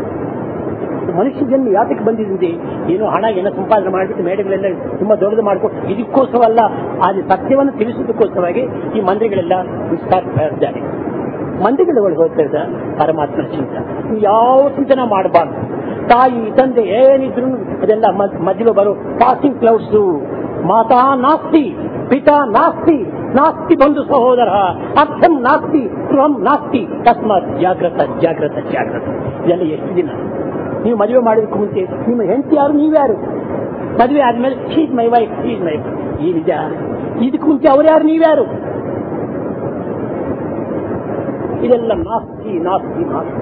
ಮನುಷ್ಯ ಜನ್ಮ ಯಾತಕ್ಕೆ ಬಂದಿದೆ ಏನೋ ಹಣ ಏನೋ ಸಂಪಾದನೆ ಮಾಡಿಬಿಟ್ಟು ಮೇಡೆಗಳೆಲ್ಲ ತುಂಬಾ ದೊಡ್ಡದು ಮಾಡ್ಕೊಂಡು ಇದಕ್ಕೋಸ್ಕರವಲ್ಲ ಆದ್ರೆ ಸತ್ಯವನ್ನು ತಿಳಿಸೋದಕ್ಕೋಸ್ಕರವಾಗಿ ಈ ಮಂದಿರಗಳೆಲ್ಲ ವಿಸ್ತಾರಿಸ್ತಾ ಇದ್ದಾರೆ ಮಂದಿರಗಳ ಒಳಗೆ ಹೋಗ್ತಾ ಇದ್ದ ಪರಮಾತ್ಮ ಚಿಂತ ನೀವು ಯಾವ ಚಿಂತನೆ ಮಾಡಬಾರ್ದು ತಾಯಿ ತಂದೆ ಏನಿದ್ರು ಅದೆಲ್ಲ ಮಧ್ಯೆ ಬರೋ ಪಾಸಿಂಗ್ ಕ್ಲೌಡ್ಸ್ ಮಾತಾ ನಾಸ್ತಿ ಪಿತಾ ನಾಸ್ತಿ ನಾಸ್ತಿ ಬಂಧು ಸಹೋದರ ಅರ್ಥಂ ನಾಸ್ತಿ ಗೃಹಂ ನಾಸ್ತಿ ತಸ್ಮಾತ್ ಜಾಗ್ರತ ಜಾಗ್ರತ ಜಾಗ್ರತ ಇದೆಲ್ಲ ಎಷ್ಟು ದಿನ ನೀವು ಮದುವೆ ಮಾಡೋದಕ್ಕೆ ಮುಂಚೆ ನಿಮ್ಮ ಹೆಂಡತಿ ಯಾರು ನೀವ್ಯಾರು ಮದುವೆ ಆದ್ಮೇಲೆ she's my wife she's my ಈ ನಿಜ ಇದಕ್ಕೆ ಮುಂಚೆ ಅವ್ರು ಯಾರು ನೀವ್ಯಾರು ಇದೆಲ್ಲ ನಾಸ್ತಿ ನಾಸ್ತಿ ನಾಸ್ತಿ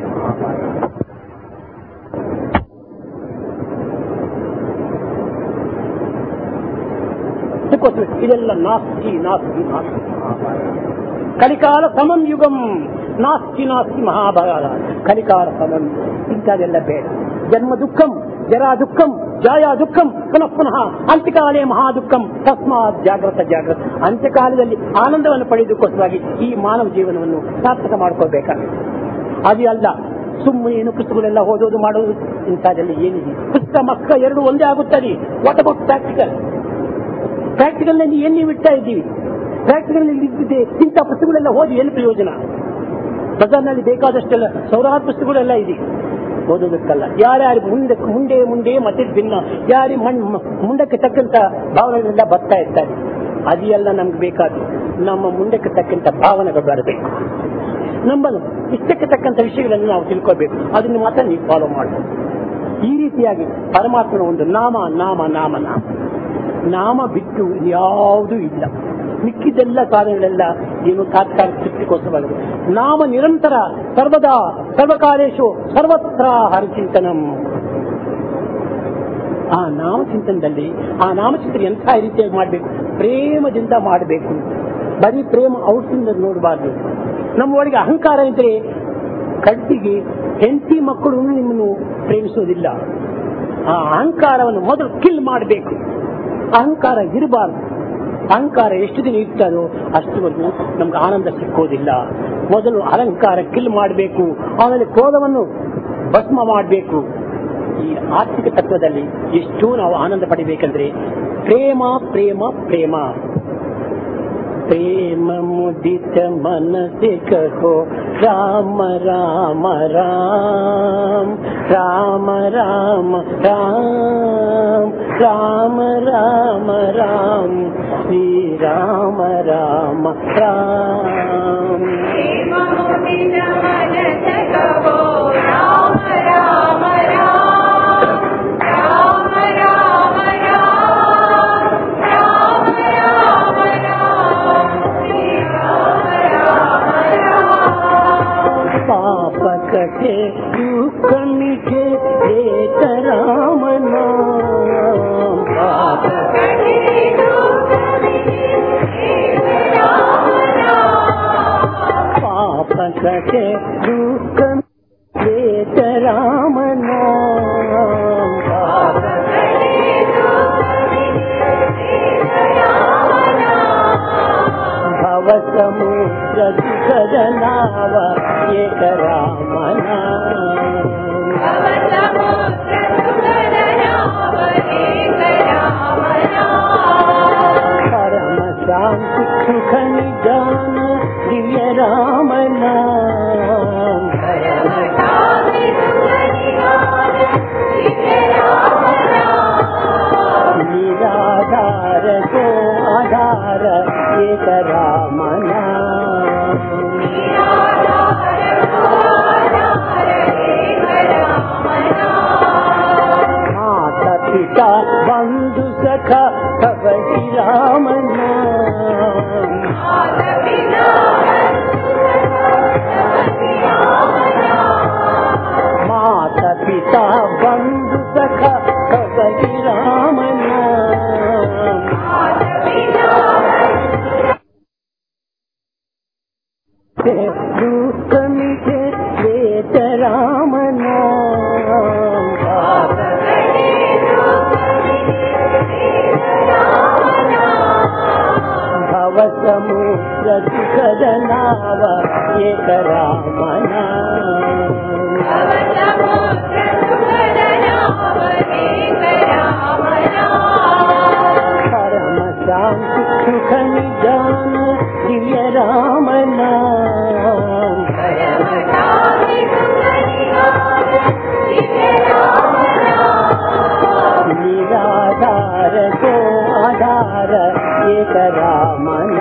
ಅದಕ್ಕೋಸ್ಕರ ಇದೆಲ್ಲ ನಾಸ್ತಿ ನಾಸ್ತಿ ನಾಸ್ತಿ ಕಲಿಕಾಲ ಸಮಂ ಯುಗಂ ನಾಸ್ತಿ ನಾಸ್ತಿ ಮಹಾಭಾರ ಕಲಿಕಾಲ ಸಮಂ ಇಂಥದೆಲ್ಲ ಬೇಡ ಜನ್ಮ ದುಃಖಂ ಜರಾ ದುಃಖಂ ಜಾಯ ದುಃಖಂ ಪುನಃ ಪುನಃ ಅಂತ್ಯಕಾಲೇ ಮಹಾ ದುಃಖಂ ತಸ್ಮಾತ್ ಜಾಗ್ರತ ಜಾಗ್ರತ ಅಂತ್ಯಕಾಲದಲ್ಲಿ ಆನಂದವನ್ನು ಪಡೆಯುವುದಕ್ಕೋಸ್ಕರವಾಗಿ ಈ ಮಾನವ ಜೀವನವನ್ನು ಸಾರ್ಥಕ ಮಾಡ್ಕೋಬೇಕಾಗುತ್ತೆ ಅದು ಅಲ್ಲ ಸುಮ್ಮನೆ ಏನು ಪುಸ್ತಕಗಳೆಲ್ಲ ಓದೋದು ಮಾಡೋದು ಇಂಥದ್ದೆಲ್ಲ ಏನಿದೆ ಪುಸ್ತಕ ಮಕ್ಕ ಎರಡು ಒಂದೇ ಆಗುತ್ತದೆ ವಾಟ್ ಅಬೌಟ್ ಪ್ರಾಕ್ಟಿಕಲ್ ಪ್ರಾಕ್ಟಿಕಲ್ ನಲ್ಲಿ ಏನ್ ನೀವು ಇಡ್ತಾ ಇದ್ದೀವಿ ಪ್ರಾಕ್ಟಿಕಲ್ ಇದ್ದಿದ್ದೆ ಇಂಥ ಪುಸ್ತಕಗಳೆಲ್ಲ ಓದಿ ಏನು ಪ್ರಯೋಜನ ಬಜಾರ್ನಲ್ಲಿ ಬೇಕಾದಷ್ಟೆಲ್ಲ ಸಾವಿರಾರು ಪುಸ್ತಕಗಳೆಲ್ಲ ಇದೆ ಓದೋದಕ್ಕಲ್ಲ ಯಾರ್ಯಾರು ಮುಂದೆ ಮುಂದೆ ಮುಂದೆ ಮತ್ತೆ ಭಿನ್ನ ಯಾರಿ ಮಣ್ ಮುಂದಕ್ಕೆ ತಕ್ಕಂತ ಭಾವನೆಗಳೆಲ್ಲ ಬರ್ತಾ ಇರ್ತಾರೆ ಅದೆಲ್ಲ ನಮ್ಗೆ ಬೇಕಾದ ನಮ್ಮ ಮುಂದಕ್ಕೆ ತಕ್ಕಂತ ಭಾವನೆಗಳು ಬರಬೇಕು ನಮ್ಮ ಇಷ್ಟಕ್ಕೆ ತಕ್ಕಂತ ವಿಷಯಗಳನ್ನು ನಾವು ತಿಳ್ಕೋಬೇಕು ಅದನ್ನು ಮಾತ್ರ ನೀವು ಫಾಲೋ ಮಾಡಬೇಕು ಈ ರೀತಿಯಾಗಿ ಪರಮಾತ್ಮನ ಒಂದು ನಾಮ ನಾಮ ನಾಮ ನಾಮ ನಾಮ ಬಿಟ್ಟು ಯಾವುದೂ ಇಲ್ಲ ಮಿಕ್ಕಿದೆಲ್ಲ ಸಾಧನೆಗಳೆಲ್ಲ ಏನು ತಾತ್ಕಾಲಿಕ ತೃಪ್ತಿಗೋಸ್ಕರವಾಗಿದೆ ನಾಮ ನಿರಂತರ ಸರ್ವದಾ ಸರ್ವಕಾಲೇಶು ಸರ್ವತ್ರ ಹರಿಚಿಂತನಂ ಆ ನಾಮಚಿಂತನದಲ್ಲಿ ಆ ನಾಮಚಿಂತನೆ ಎಂಥ ರೀತಿಯಾಗಿ ಮಾಡಬೇಕು ಪ್ರೇಮದಿಂದ ಮಾಡಬೇಕು ಬರೀ ಪ್ರೇಮ ಔಟ್ಸಿಂದ ನೋಡಬಾರ್ದು ನಮ್ಮ ಒಳಗೆ ಅಹಂಕಾರ ಇದ್ರೆ ಕಡ್ಡಿಗೆ ಹೆಂಡತಿ ಮಕ್ಕಳು ನಿಮ್ಮನ್ನು ಪ್ರೇಮಿಸೋದಿಲ್ಲ ಆ ಅಹಂಕಾರವನ್ನು ಮೊದಲು ಕಿಲ್ ಮಾಡಬೇಕು ಅಹಂಕಾರ ಇರಬಾರ್ದು ಅಹಂಕಾರ ಎಷ್ಟು ದಿನ ಇರ್ತದೋ ಅಷ್ಟುವರೆಗೂ ನಮ್ಗೆ ಆನಂದ ಸಿಕ್ಕೋದಿಲ್ಲ ಮೊದಲು ಅಹಂಕಾರ ಕಿಲ್ ಮಾಡಬೇಕು ಆಮೇಲೆ ಕ್ರೋಧವನ್ನು ಭಸ್ಮ ಮಾಡಬೇಕು ಈ ಆರ್ಥಿಕ ತತ್ವದಲ್ಲಿ ಎಷ್ಟು ನಾವು ಆನಂದ ಪಡಿಬೇಕಂದ್ರೆ ಪ್ರೇಮ ಪ್ರೇಮ ಪ್ರೇಮ ಪ್ರೇಮ ಮುದಿತ ಮನಸ್ಸೆ ಕಹೋ ರಾಮ ರಾಮ ರಾಮ ರಾಮ ರಾಮ ರಾಮ ರಾಮ ರಾಮ ರಾಮ ಶ್ರೀ ರಾಮ ರಾಮ ರಾಮ ಪಾಪ ಕಥೆ ದುಃಖ ಮಿಠೆ ಏಕ ರಾಮ ನಾಮ ಪಾಪ ಪಾಪ ಸತೆ ದುಃಖ ವೇತ ರಾಮನ ಭವ ಸಮುದ್ರ ದುಃಖದ ನಾವ ಏಕ ರಾಮನ ಪರಮ ಶಾಂತಿ ಸುಖ ನಿಧಾನ ದಿವ್ಯ ರಾಮನ ನಿರಾಧಾರ ಗೋ ಆಧಾರ ಏಕ ರಾಮನ ಮಾತ ಪಿತಾ ಬಂಧು ಸಖ ಕಬಡಿ ರಾಮನ ಮಾತ ಪಿತಾ ಬಂಧು ಸಖ ಕಬಡಿ ರಾಮನ ದುಃಖ ಮಿಥೆ ವೇತ ರಾಮನ ಭವ ಸಮುದ್ರ ಸುಖದ ನಾವ ಏಕ ರಾಮನ ಪರಮ ಶಾಂತಿ ಸುಖ ನಿಧಾನ ದಿವ್ಯ ರಾಮನ ನಿರಾಧಾರ ಗೋ ಆಧಾರ ಏಕ ರಾಮನ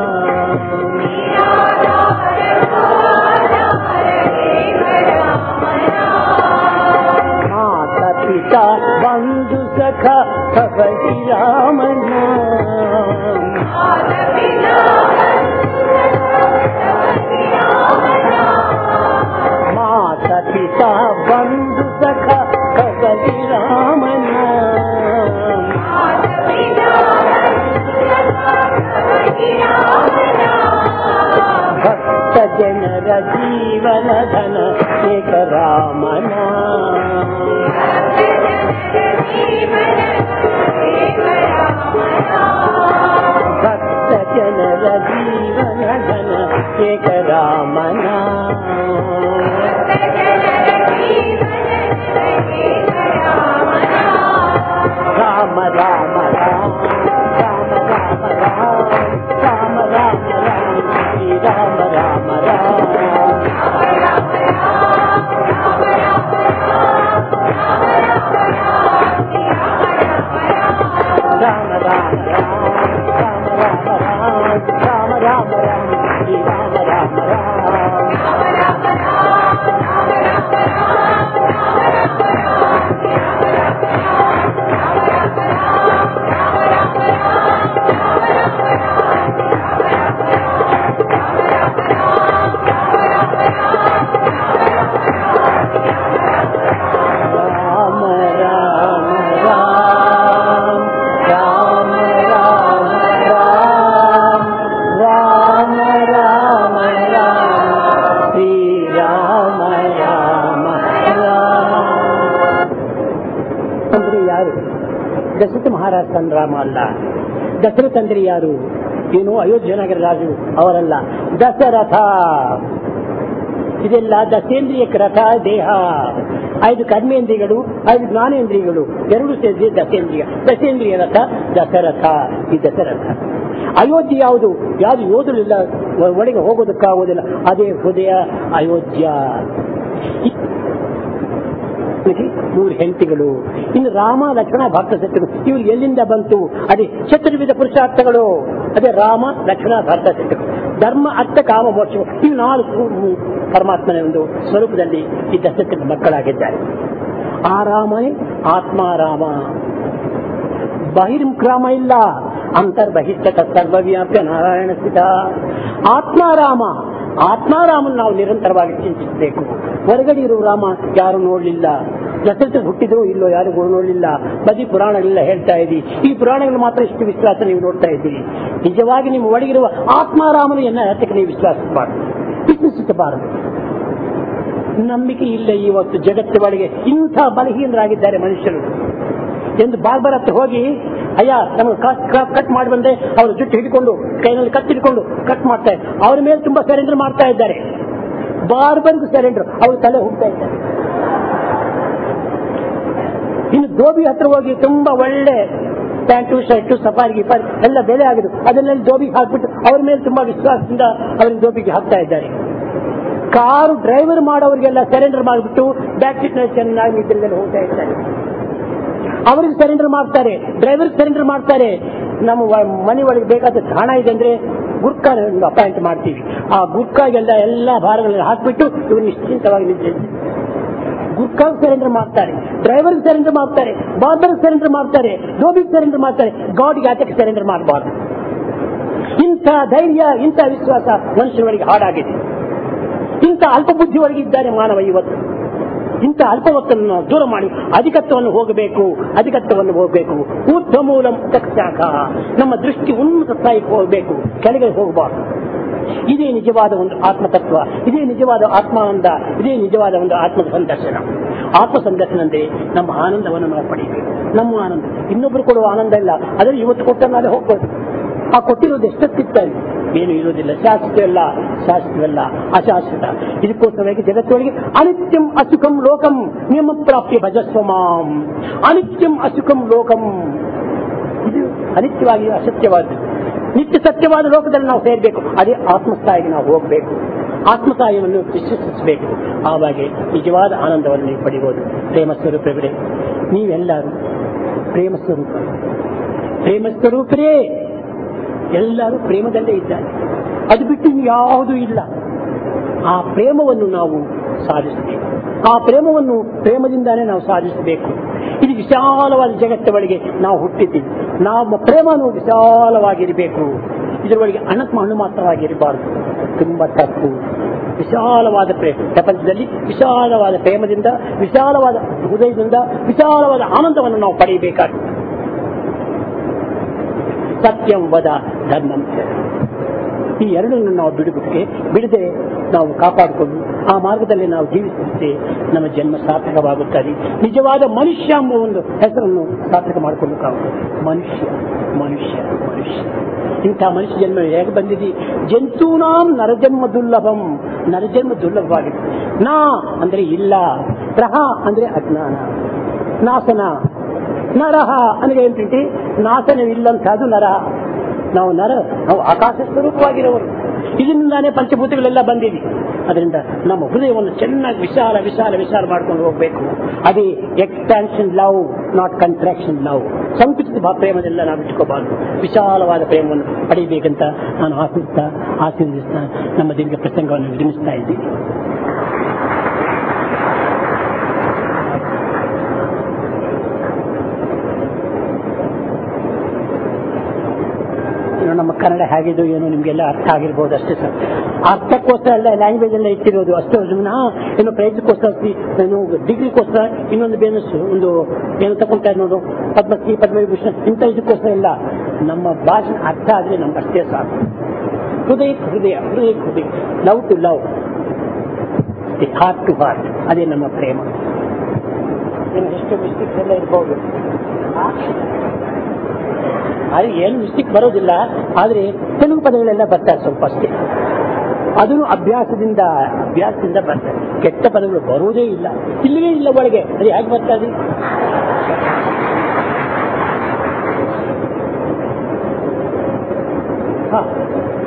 ಮಾತ ಪಿತಾ ಬಂಧು ಸಖ ಕಬಡಿ ರಾಮನ ಮಾತ ಪಿತಾ ಬಂಧು ಸಖ ಕಬಡಿ ರಾಮನ ಭಕ್ತ ಜನರ ಜೀವನ ಧನ ಏಕ ರಾಮನ ಭಕ್ತ ಜನರ ಜೀವನ ಧನ ಏಕ ರಾಮನ ರಾಮ ರಾಮ ರಾಮ ರಾಮ ರಾಮ ರಾಮ ರಾಮ ರಾಮ ರಾಮ ಶ್ರೀ ರಾಮ ರಾಮ ರಾಮ ರಾಮ ರಾಮ ರಾಮ ರಾಮ ರಾಮ ರಾಮ ರಾಮ ರಾಮ ರಾಮ ಶ್ರೀ ರಾಮ ರಾಮ ರಾಮ ರಾಮ ರಾಮ ರಾಮ ರಾಮ ರಾಮ ರಾಮ ರಾಮ ರಾಮ ರಾಮ ಶ್ರೀ ರಾಮ ರಾಮ ರಾಮ ಅಂದ್ರೆ ಯಾರು ದಶರಥ ಮಹಾರಾಜ ತನ್ನ ರಾಮ ಅಲ್ಲ ದಶರಥ ಅಂದ್ರೆ ಯಾರು ಏನು ಅಯೋಧ್ಯ ನಗರ ರಾಜು ಅವರಲ್ಲ ದಶರಥ ಇದೆಲ್ಲ ದಶೇಂದ್ರಿಯ ರಥ ದೇಹ ಐದು ಕರ್ಮೇಂದ್ರಿಯಗಳು ಐದು ಜ್ಞಾನೇಂದ್ರಿಯಗಳು ಎರಡು ಸೇರಿ ದಶೇಂದ್ರಿಯ ದಶೇಂದ್ರಿಯ ರಥ ದಶರಥ ಈ ದಶರಥ ಅಯೋಧ್ಯೆ ಯಾವುದು ಯಾವುದು ಯೋಧರಿಲ್ಲ ಒಳಗೆ ಹೋಗೋದಕ್ಕಾಗೋದಿಲ್ಲ ಅದೇ ಹೃದಯ ಅಯೋಧ್ಯ ಮೂರು ಹೆಂಡತಿಗಳು ಇನ್ನು ರಾಮ ಲಕ್ಷ್ಮಣ ಭಕ್ತ ಶತ್ರು ಇವ್ರು ಎಲ್ಲಿಂದ ಬಂತು ಅದೇ ಚತುರ್ವಿಧ ಪುರುಷಾರ್ಥಗಳು ಅದೇ ರಾಮ ಲಕ್ಷ್ಮಣ ಭಕ್ತ ಶತ್ರು ಧರ್ಮ ಅರ್ಥ ಕಾಮ ಮೋಕ್ಷ ಇವು ನಾಲ್ಕು ಪರಮಾತ್ಮನ ಒಂದು ಸ್ವರೂಪದಲ್ಲಿ ಈ ದಶರಥ ಮಕ್ಕಳಾಗಿದ್ದಾರೆ ಆ ರಾಮನೇ ಆತ್ಮಾರಾಮ ಬಹಿರ್ಕ್ರಾಮ ಇಲ್ಲ ಅಂತರ್ಬಹಿಷ್ಠ ಸರ್ವವ್ಯಾಪ್ಯ ನಾರಾಯಣ ಸ್ಥಿತ ಆತ್ಮಾರಾಮ ಆತ್ಮಾರಾಮನ್ ನಾವು ನಿರಂತರವಾಗಿ ಚಿಂತಿಸಬೇಕು ಹೊರಗಡೆ ಇರುವ ರಾಮ ಯಾರು ನೋಡಲಿಲ್ಲ ದಶರಥ ಹುಟ್ಟಿದ್ರು ಇಲ್ಲೋ ಯಾರಿಗೂ ನೋಡಲಿಲ್ಲ ಬದಿ ಪುರಾಣಗಳೆಲ್ಲ ಹೇಳ್ತಾ ಇದ್ದೀರಿ ಈ ಪುರಾಣಗಳು ಮಾತ್ರ ಇಷ್ಟು ವಿಶ್ವಾಸ ನೀವು ನೋಡ್ತಾ ಇದ್ದೀರಿ ನಿಜವಾಗಿ ನಿಮ್ಮ ಒಳಗಿರುವ ಆತ್ಮಾರಾಮನೆಯನ್ನ ಅದಕ್ಕೆ ನೀವು ವಿಶ್ವಾಸಿಸಬಾರದು ವಿಶ್ವಸಿಸಬಾರದು ನಂಬಿಕೆ ಇಲ್ಲ ಇವತ್ತು ಜಗತ್ತು ಒಳಗೆ ಇಂಥ ಬಲಹೀನರಾಗಿದ್ದಾರೆ ಮನುಷ್ಯರು ಎಂದು ಬಾರ್ಬರ್ ಹತ್ರ ಹೋಗಿ ಅಯ್ಯ ನಮಗೆ ಕಟ್ ಮಾಡಿ ಬಂದೆ ಅವರು ಜುಟ್ಟು ಹಿಡ್ಕೊಂಡು ಕೈನಲ್ಲಿ ಕತ್ ಹಿಡ್ಕೊಂಡು ಕಟ್ ಮಾಡ್ತಾರೆ ಅವ್ರ ಮೇಲೆ ತುಂಬಾ ಸರೆಂಡರ್ ಮಾಡ್ತಾ ಇದ್ದಾರೆ ಬಾರ್ಬರ್ಗೂ ಸರೆಂಡರ್ ಅವ್ರ ತಲೆ ಹೋಗ್ತಾ ಇದ್ದಾರೆ ಇನ್ನು ಧೋಬಿ ಹತ್ರ ಹೋಗಿ ತುಂಬಾ ಒಳ್ಳೆ ಪ್ಯಾಂಟು ಶರ್ಟು ಸಫಾರಿ ಗಿಫಾರಿ ಎಲ್ಲ ಬೆಲೆ ಆಗಿದೆ ಅದನ್ನೆಲ್ಲ ಧೋಬಿಗೆ ಹಾಕ್ಬಿಟ್ಟು ಅವ್ರ ಮೇಲೆ ತುಂಬಾ ವಿಶ್ವಾಸದಿಂದ ಅವರಿಗೆ ಧೋಬಿಗೆ ಹಾಕ್ತಾ ಇದ್ದಾರೆ ಕಾರು ಡ್ರೈವರ್ ಮಾಡೋರಿಗೆಲ್ಲ ಸರೆಂಡರ್ ಮಾಡಿಬಿಟ್ಟು ಬ್ಯಾಕ್ ಸೀಟ್ ನಲ್ಲಿ ಚೆನ್ನಾಗಿ ನಿದ್ರೆಯಲ್ಲಿ ಹೋಗ್ತಾ ಇದ್ದಾರೆ ಅವರಿಗೆ ಸರೆಂಡರ್ ಮಾಡ್ತಾರೆ ಡ್ರೈವರ್ ಸರೆಂಡರ್ ಮಾಡ್ತಾರೆ ನಮ್ಮ ವ- ಮನೆ ಒಳಗೆ ಬೇಕಾದ ಹಣ ಇದೆ ಅಂದ್ರೆ ಗುರ್ಕಾ ಅಪಾಯಿಂಟ್ ಮಾಡ್ತೀವಿ ಆ ಗುರ್ಕಾಗೆಲ್ಲ ಎಲ್ಲ ಭಾರಗಳನ್ನು ಹಾಕ್ಬಿಟ್ಟು ಇವರು ನಿಶ್ಚಿಂತವಾಗಿ ನಿದ್ರೆ ಗುರ್ಕಾ ಸರೆಂಡರ್ ಮಾಡ್ತಾರೆ ಡ್ರೈವರ್ ಸರೆಂಡರ್ ಮಾಡ್ತಾರೆ ಬಾರ್ಬರ್ ಸರೆಂಡರ್ ಮಾಡ್ತಾರೆ ಧೋಬಿಗೆ ಸರೆಂಡರ್ ಮಾಡ್ತಾರೆ ಗಾಡ್ಗೆ ಆತಕ್ಕೆ ಸರೆಂಡರ್ ಮಾಡಬಾರ್ದು ಇಂಥ ಧೈರ್ಯ ಇಂಥ ವಿಶ್ವಾಸ ಮನುಷ್ಯರೊಳಗೆ ಹಾಡಾಗಿದೆ ಇಂಥ ಅಲ್ಪ ಬುದ್ಧಿ ಒಳಗೆ ಇದ್ದಾರೆ ಮಾನವ ಇವತ್ತು ಇಂಥ ಅಲ್ಪವತ್ತನ್ನು ನಾವು ದೂರ ಮಾಡಿ ಅಧಿಕತ್ವವನ್ನು ಹೋಗಬೇಕು ಅಧಿಕತ್ವವನ್ನು ಹೋಗಬೇಕು ಊರ್ಧ್ವ ಮೂಲ ಶಾಖ ನಮ್ಮ ದೃಷ್ಟಿ ಉನ್ನತ ಸ್ಥಾಯಿಗೆ ಹೋಗಬೇಕು ಕೆಳಗೆ ಹೋಗಬಾರದು ಇದೇ ನಿಜವಾದ ಒಂದು ಆತ್ಮತತ್ವ ಇದೇ ನಿಜವಾದ ಆತ್ಮಾನಂದ ಇದೇ ನಿಜವಾದ ಒಂದು ಆತ್ಮ ಸಂದರ್ಶನ ಆತ್ಮ ಸಂದರ್ಶನ ಅಂದ್ರೆ ನಮ್ಮ ಆನಂದವನ್ನು ನಾವು ಪಡೆಯಬೇಕು ನಮ್ಮ ಆನಂದ ಇನ್ನೊಬ್ರು ಕೊಡುವ ಆನಂದ ಇಲ್ಲ ಆದರೆ ಇವತ್ತು ಕೊಟ್ಟ ನಾಳೆ ಹೋಗ್ಬೋದು ಆ ಕೊಟ್ಟಿರೋದು ಎಷ್ಟೊತ್ತಿರ್ತಾರೆ ಏನು ಇರೋದಿಲ್ಲ ಶಾಶ್ವತವಲ್ಲ ಶಾಶ್ವತವಲ್ಲ ಅಶಾಶ್ವತ ಇದಕ್ಕೋಸ್ಕರವಾಗಿ ಜಗತ್ತೊಳಗೆ ಅನಿತ್ಯಂ ಅಸುಖಂ ಲೋಕಂ ನಿಯಮ ಪ್ರಾಪ್ತಿಯ ಭಜಸ್ವ ಮಾಂ ಅನಿತ್ಯಂ ಅಸುಖಂ ಲೋಕಂ ಇದು ಅನಿತ್ಯವಾಗಿ ಅಸತ್ಯವಾದ ನಿತ್ಯ ಸತ್ಯವಾದ ಲೋಕದಲ್ಲಿ ನಾವು ಸೇರಬೇಕು ಅದೇ ಆತ್ಮಸ್ಥಾಯಿಗೆ ನಾವು ಹೋಗಬೇಕು ಆತ್ಮಸ್ಥಾಯಿಯನ್ನು ವಿಶ್ವಸಿಸಬೇಕು ಆವಾಗ ನಿಜವಾದ ಆನಂದವನ್ನು ನೀವು ಪಡೆಯಬಹುದು ಪ್ರೇಮ ಸ್ವರೂಪಗಳೇ ನೀವೆಲ್ಲರೂ ಪ್ರೇಮ ಸ್ವರೂಪ ಪ್ರೇಮ ಸ್ವರೂಪರೇ ಎಲ್ಲರೂ ಪ್ರೇಮದಲ್ಲೇ ಇದ್ದಾರೆ ಅದು ಬಿಟ್ಟು ಯಾವುದೂ ಇಲ್ಲ ಆ ಪ್ರೇಮವನ್ನು ನಾವು ಸಾಧಿಸಬೇಕು ಆ ಪ್ರೇಮವನ್ನು ಪ್ರೇಮದಿಂದಾನೇ ನಾವು ಸಾಧಿಸಬೇಕು ಇದು ವಿಶಾಲವಾದ ಜಗತ್ತ ಒಳಗೆ ನಾವು ಹುಟ್ಟಿದ್ದೀವಿ ನಮ್ಮ ಪ್ರೇಮನು ವಿಶಾಲವಾಗಿರಬೇಕು ಇದರೊಳಗೆ ಅಣತ್ಮ ಅಣು ಮಾತ್ರವಾಗಿರಬಾರದು ತುಂಬಾ ತಪ್ಪು ವಿಶಾಲವಾದ ಪ್ರೇಮ ಪ್ರಪಂಚದಲ್ಲಿ ವಿಶಾಲವಾದ ಪ್ರೇಮದಿಂದ ವಿಶಾಲವಾದ ಹೃದಯದಿಂದ ವಿಶಾಲವಾದ ಆನಂದವನ್ನು ನಾವು ಪಡೆಯಬೇಕಾಗ್ತದೆ ಸತ್ಯಂ ವದ ಧರ್ಮಂ ಚರ. ಈ ಎರಡನ್ನು ನಾವು ಬಿಡುಬಿಟ್ಟೆ ಬಿಡದೆ ನಾವು ಕಾಪಾಡಿಕೊಂಡು ಆ ಮಾರ್ಗದಲ್ಲಿ ನಾವು ಜೀವಿಸಿದ್ರೆ ನಮ್ಮ ಜನ್ಮ ಸಾರ್ಥಕವಾಗುತ್ತದೆ ನಿಜವಾದ ಮನುಷ್ಯ ಎಂಬ ಒಂದು ಹೆಸರನ್ನು ಸಾರ್ಥಕ ಮಾಡಿಕೊಳ್ಳುತ್ತಾಗುತ್ತೆ ಮನುಷ್ಯ ಮನುಷ್ಯ ಮನುಷ್ಯ ಇಂಥ ಮನುಷ್ಯ ಜನ್ಮ ಹೇಗೆ ಬಂದಿದೆ ಜಂತೂನಾಂ ನರಜನ್ಮ ದುರ್ಲಭಂ ನರಜನ್ಮ ದುರ್ಲಭವಾಗಿದೆ ನಾ ಅಂದ್ರೆ ಇಲ್ಲ ಗ್ರಹ ಅಂದ್ರೆ ಅಜ್ಞಾನ ನಾಶನ ನರಹ ಅಂದ್ರೆ ಏನ್ರಿ ನಾಶನವಿಲ್ಲಂತಹದ್ದು ನರ ನಾವು ನರ ನಾವು ಆಕಾಶ ಸ್ವರೂಪವಾಗಿರುವರು ಇದರಿಂದಾನೇ ಪಂಚಭೂತಗಳೆಲ್ಲ ಬಂದಿದೆ ಅದರಿಂದ ನಮ್ಮ ಹೃದಯವನ್ನು ಚೆನ್ನಾಗಿ ವಿಶಾಲ ವಿಶಾಲ ವಿಶಾಲ ಮಾಡ್ಕೊಂಡು ಹೋಗಬೇಕು ಅದೇ expansion love not contraction love ಸಂಕುಚಿತ ಭಾ- ಪ್ರೇಮದೆಲ್ಲ ನಾವು ಇಟ್ಕೋಬಾರ್ದು ವಿಶಾಲವಾದ ಪ್ರೇಮವನ್ನು ಪಡೆಯಬೇಕಂತ ನಾನು ಆಶಿಸ್ತಾ ಆಶೀರ್ವದಿಸ್ತಾ ನಮ್ಮ ದೀರ್ಘ ಪ್ರಸಂಗವನ್ನು ವಿರಮಿಸ್ತಾ ಇದ್ದೀನಿ ಇನ್ನು ನಮ್ಮ ಕನ್ನಡ ಹೇಗಿದ್ದು ಏನು ನಿಮಗೆಲ್ಲ ಅರ್ಥ ಆಗಿರ್ಬೋದು ಅಷ್ಟೇ ಸರ್ ಅರ್ಥಕ್ಕೋಸ್ಕರ ಎಲ್ಲ ಲ್ಯಾಂಗ್ವೇಜ್ ಎಲ್ಲ ಇಟ್ಟಿರೋದು ಅಷ್ಟೇ ಸುಮ್ಮನೆ ಇನ್ನು ಪ್ರೈಸ್ಗೋಸ್ಕರ ಏನು ಡಿಗ್ರಿಗೋಸ್ಕರ ಇನ್ನೊಂದು ಬೇನಸ್ಸು ಒಂದು ಏನು ತಗೊಂತಾರೆ ನೋಡು ಪದ್ಮಶ್ರೀ ಪದ್ಮವಿಭೂಷಣ ಇಂಥ ಇದಕ್ಕೋಸ್ಕರ ಇಲ್ಲ ನಮ್ಮ ಭಾಷೆ ಅರ್ಥ ಆದ್ರೆ ನಮ್ಗೆ ಅಷ್ಟೇ ಸಾಕು ಹೃದಯ ಹೃದಯ ಹೃದಯ ಹೃದಯ love to love heart to heart ಅದೇ ನಮ್ಮ ಪ್ರೇಮ ಇನ್ನು ಎಷ್ಟು ಮಿಸ್ಟೇಕ್ಸ್ ಎಲ್ಲ ಇರ್ಬೋದು ಆ? ಅದು ಏನು ಮಿಸ್ಟೇಕ್ ಬರೋದಿಲ್ಲ ಆದ್ರೆ ತೆಲುಗು ಪದಗಳೆಲ್ಲ ಬರ್ತಾರೆ ಸ್ವಲ್ಪ ಅಷ್ಟೇ ಅದನ್ನು ಅಭ್ಯಾಸದಿಂದ ಅಭ್ಯಾಸದಿಂದ ಬರ್ತಾರೆ ಕೆಟ್ಟ ಪದಗಳು ಬರುವುದೇ ಇಲ್ಲ ಇಲ್ಲವೇ ಇಲ್ಲ ಒಳಗೆ ಅದು ಹೇಗೆ ಬರ್ತದೆ ಹಾ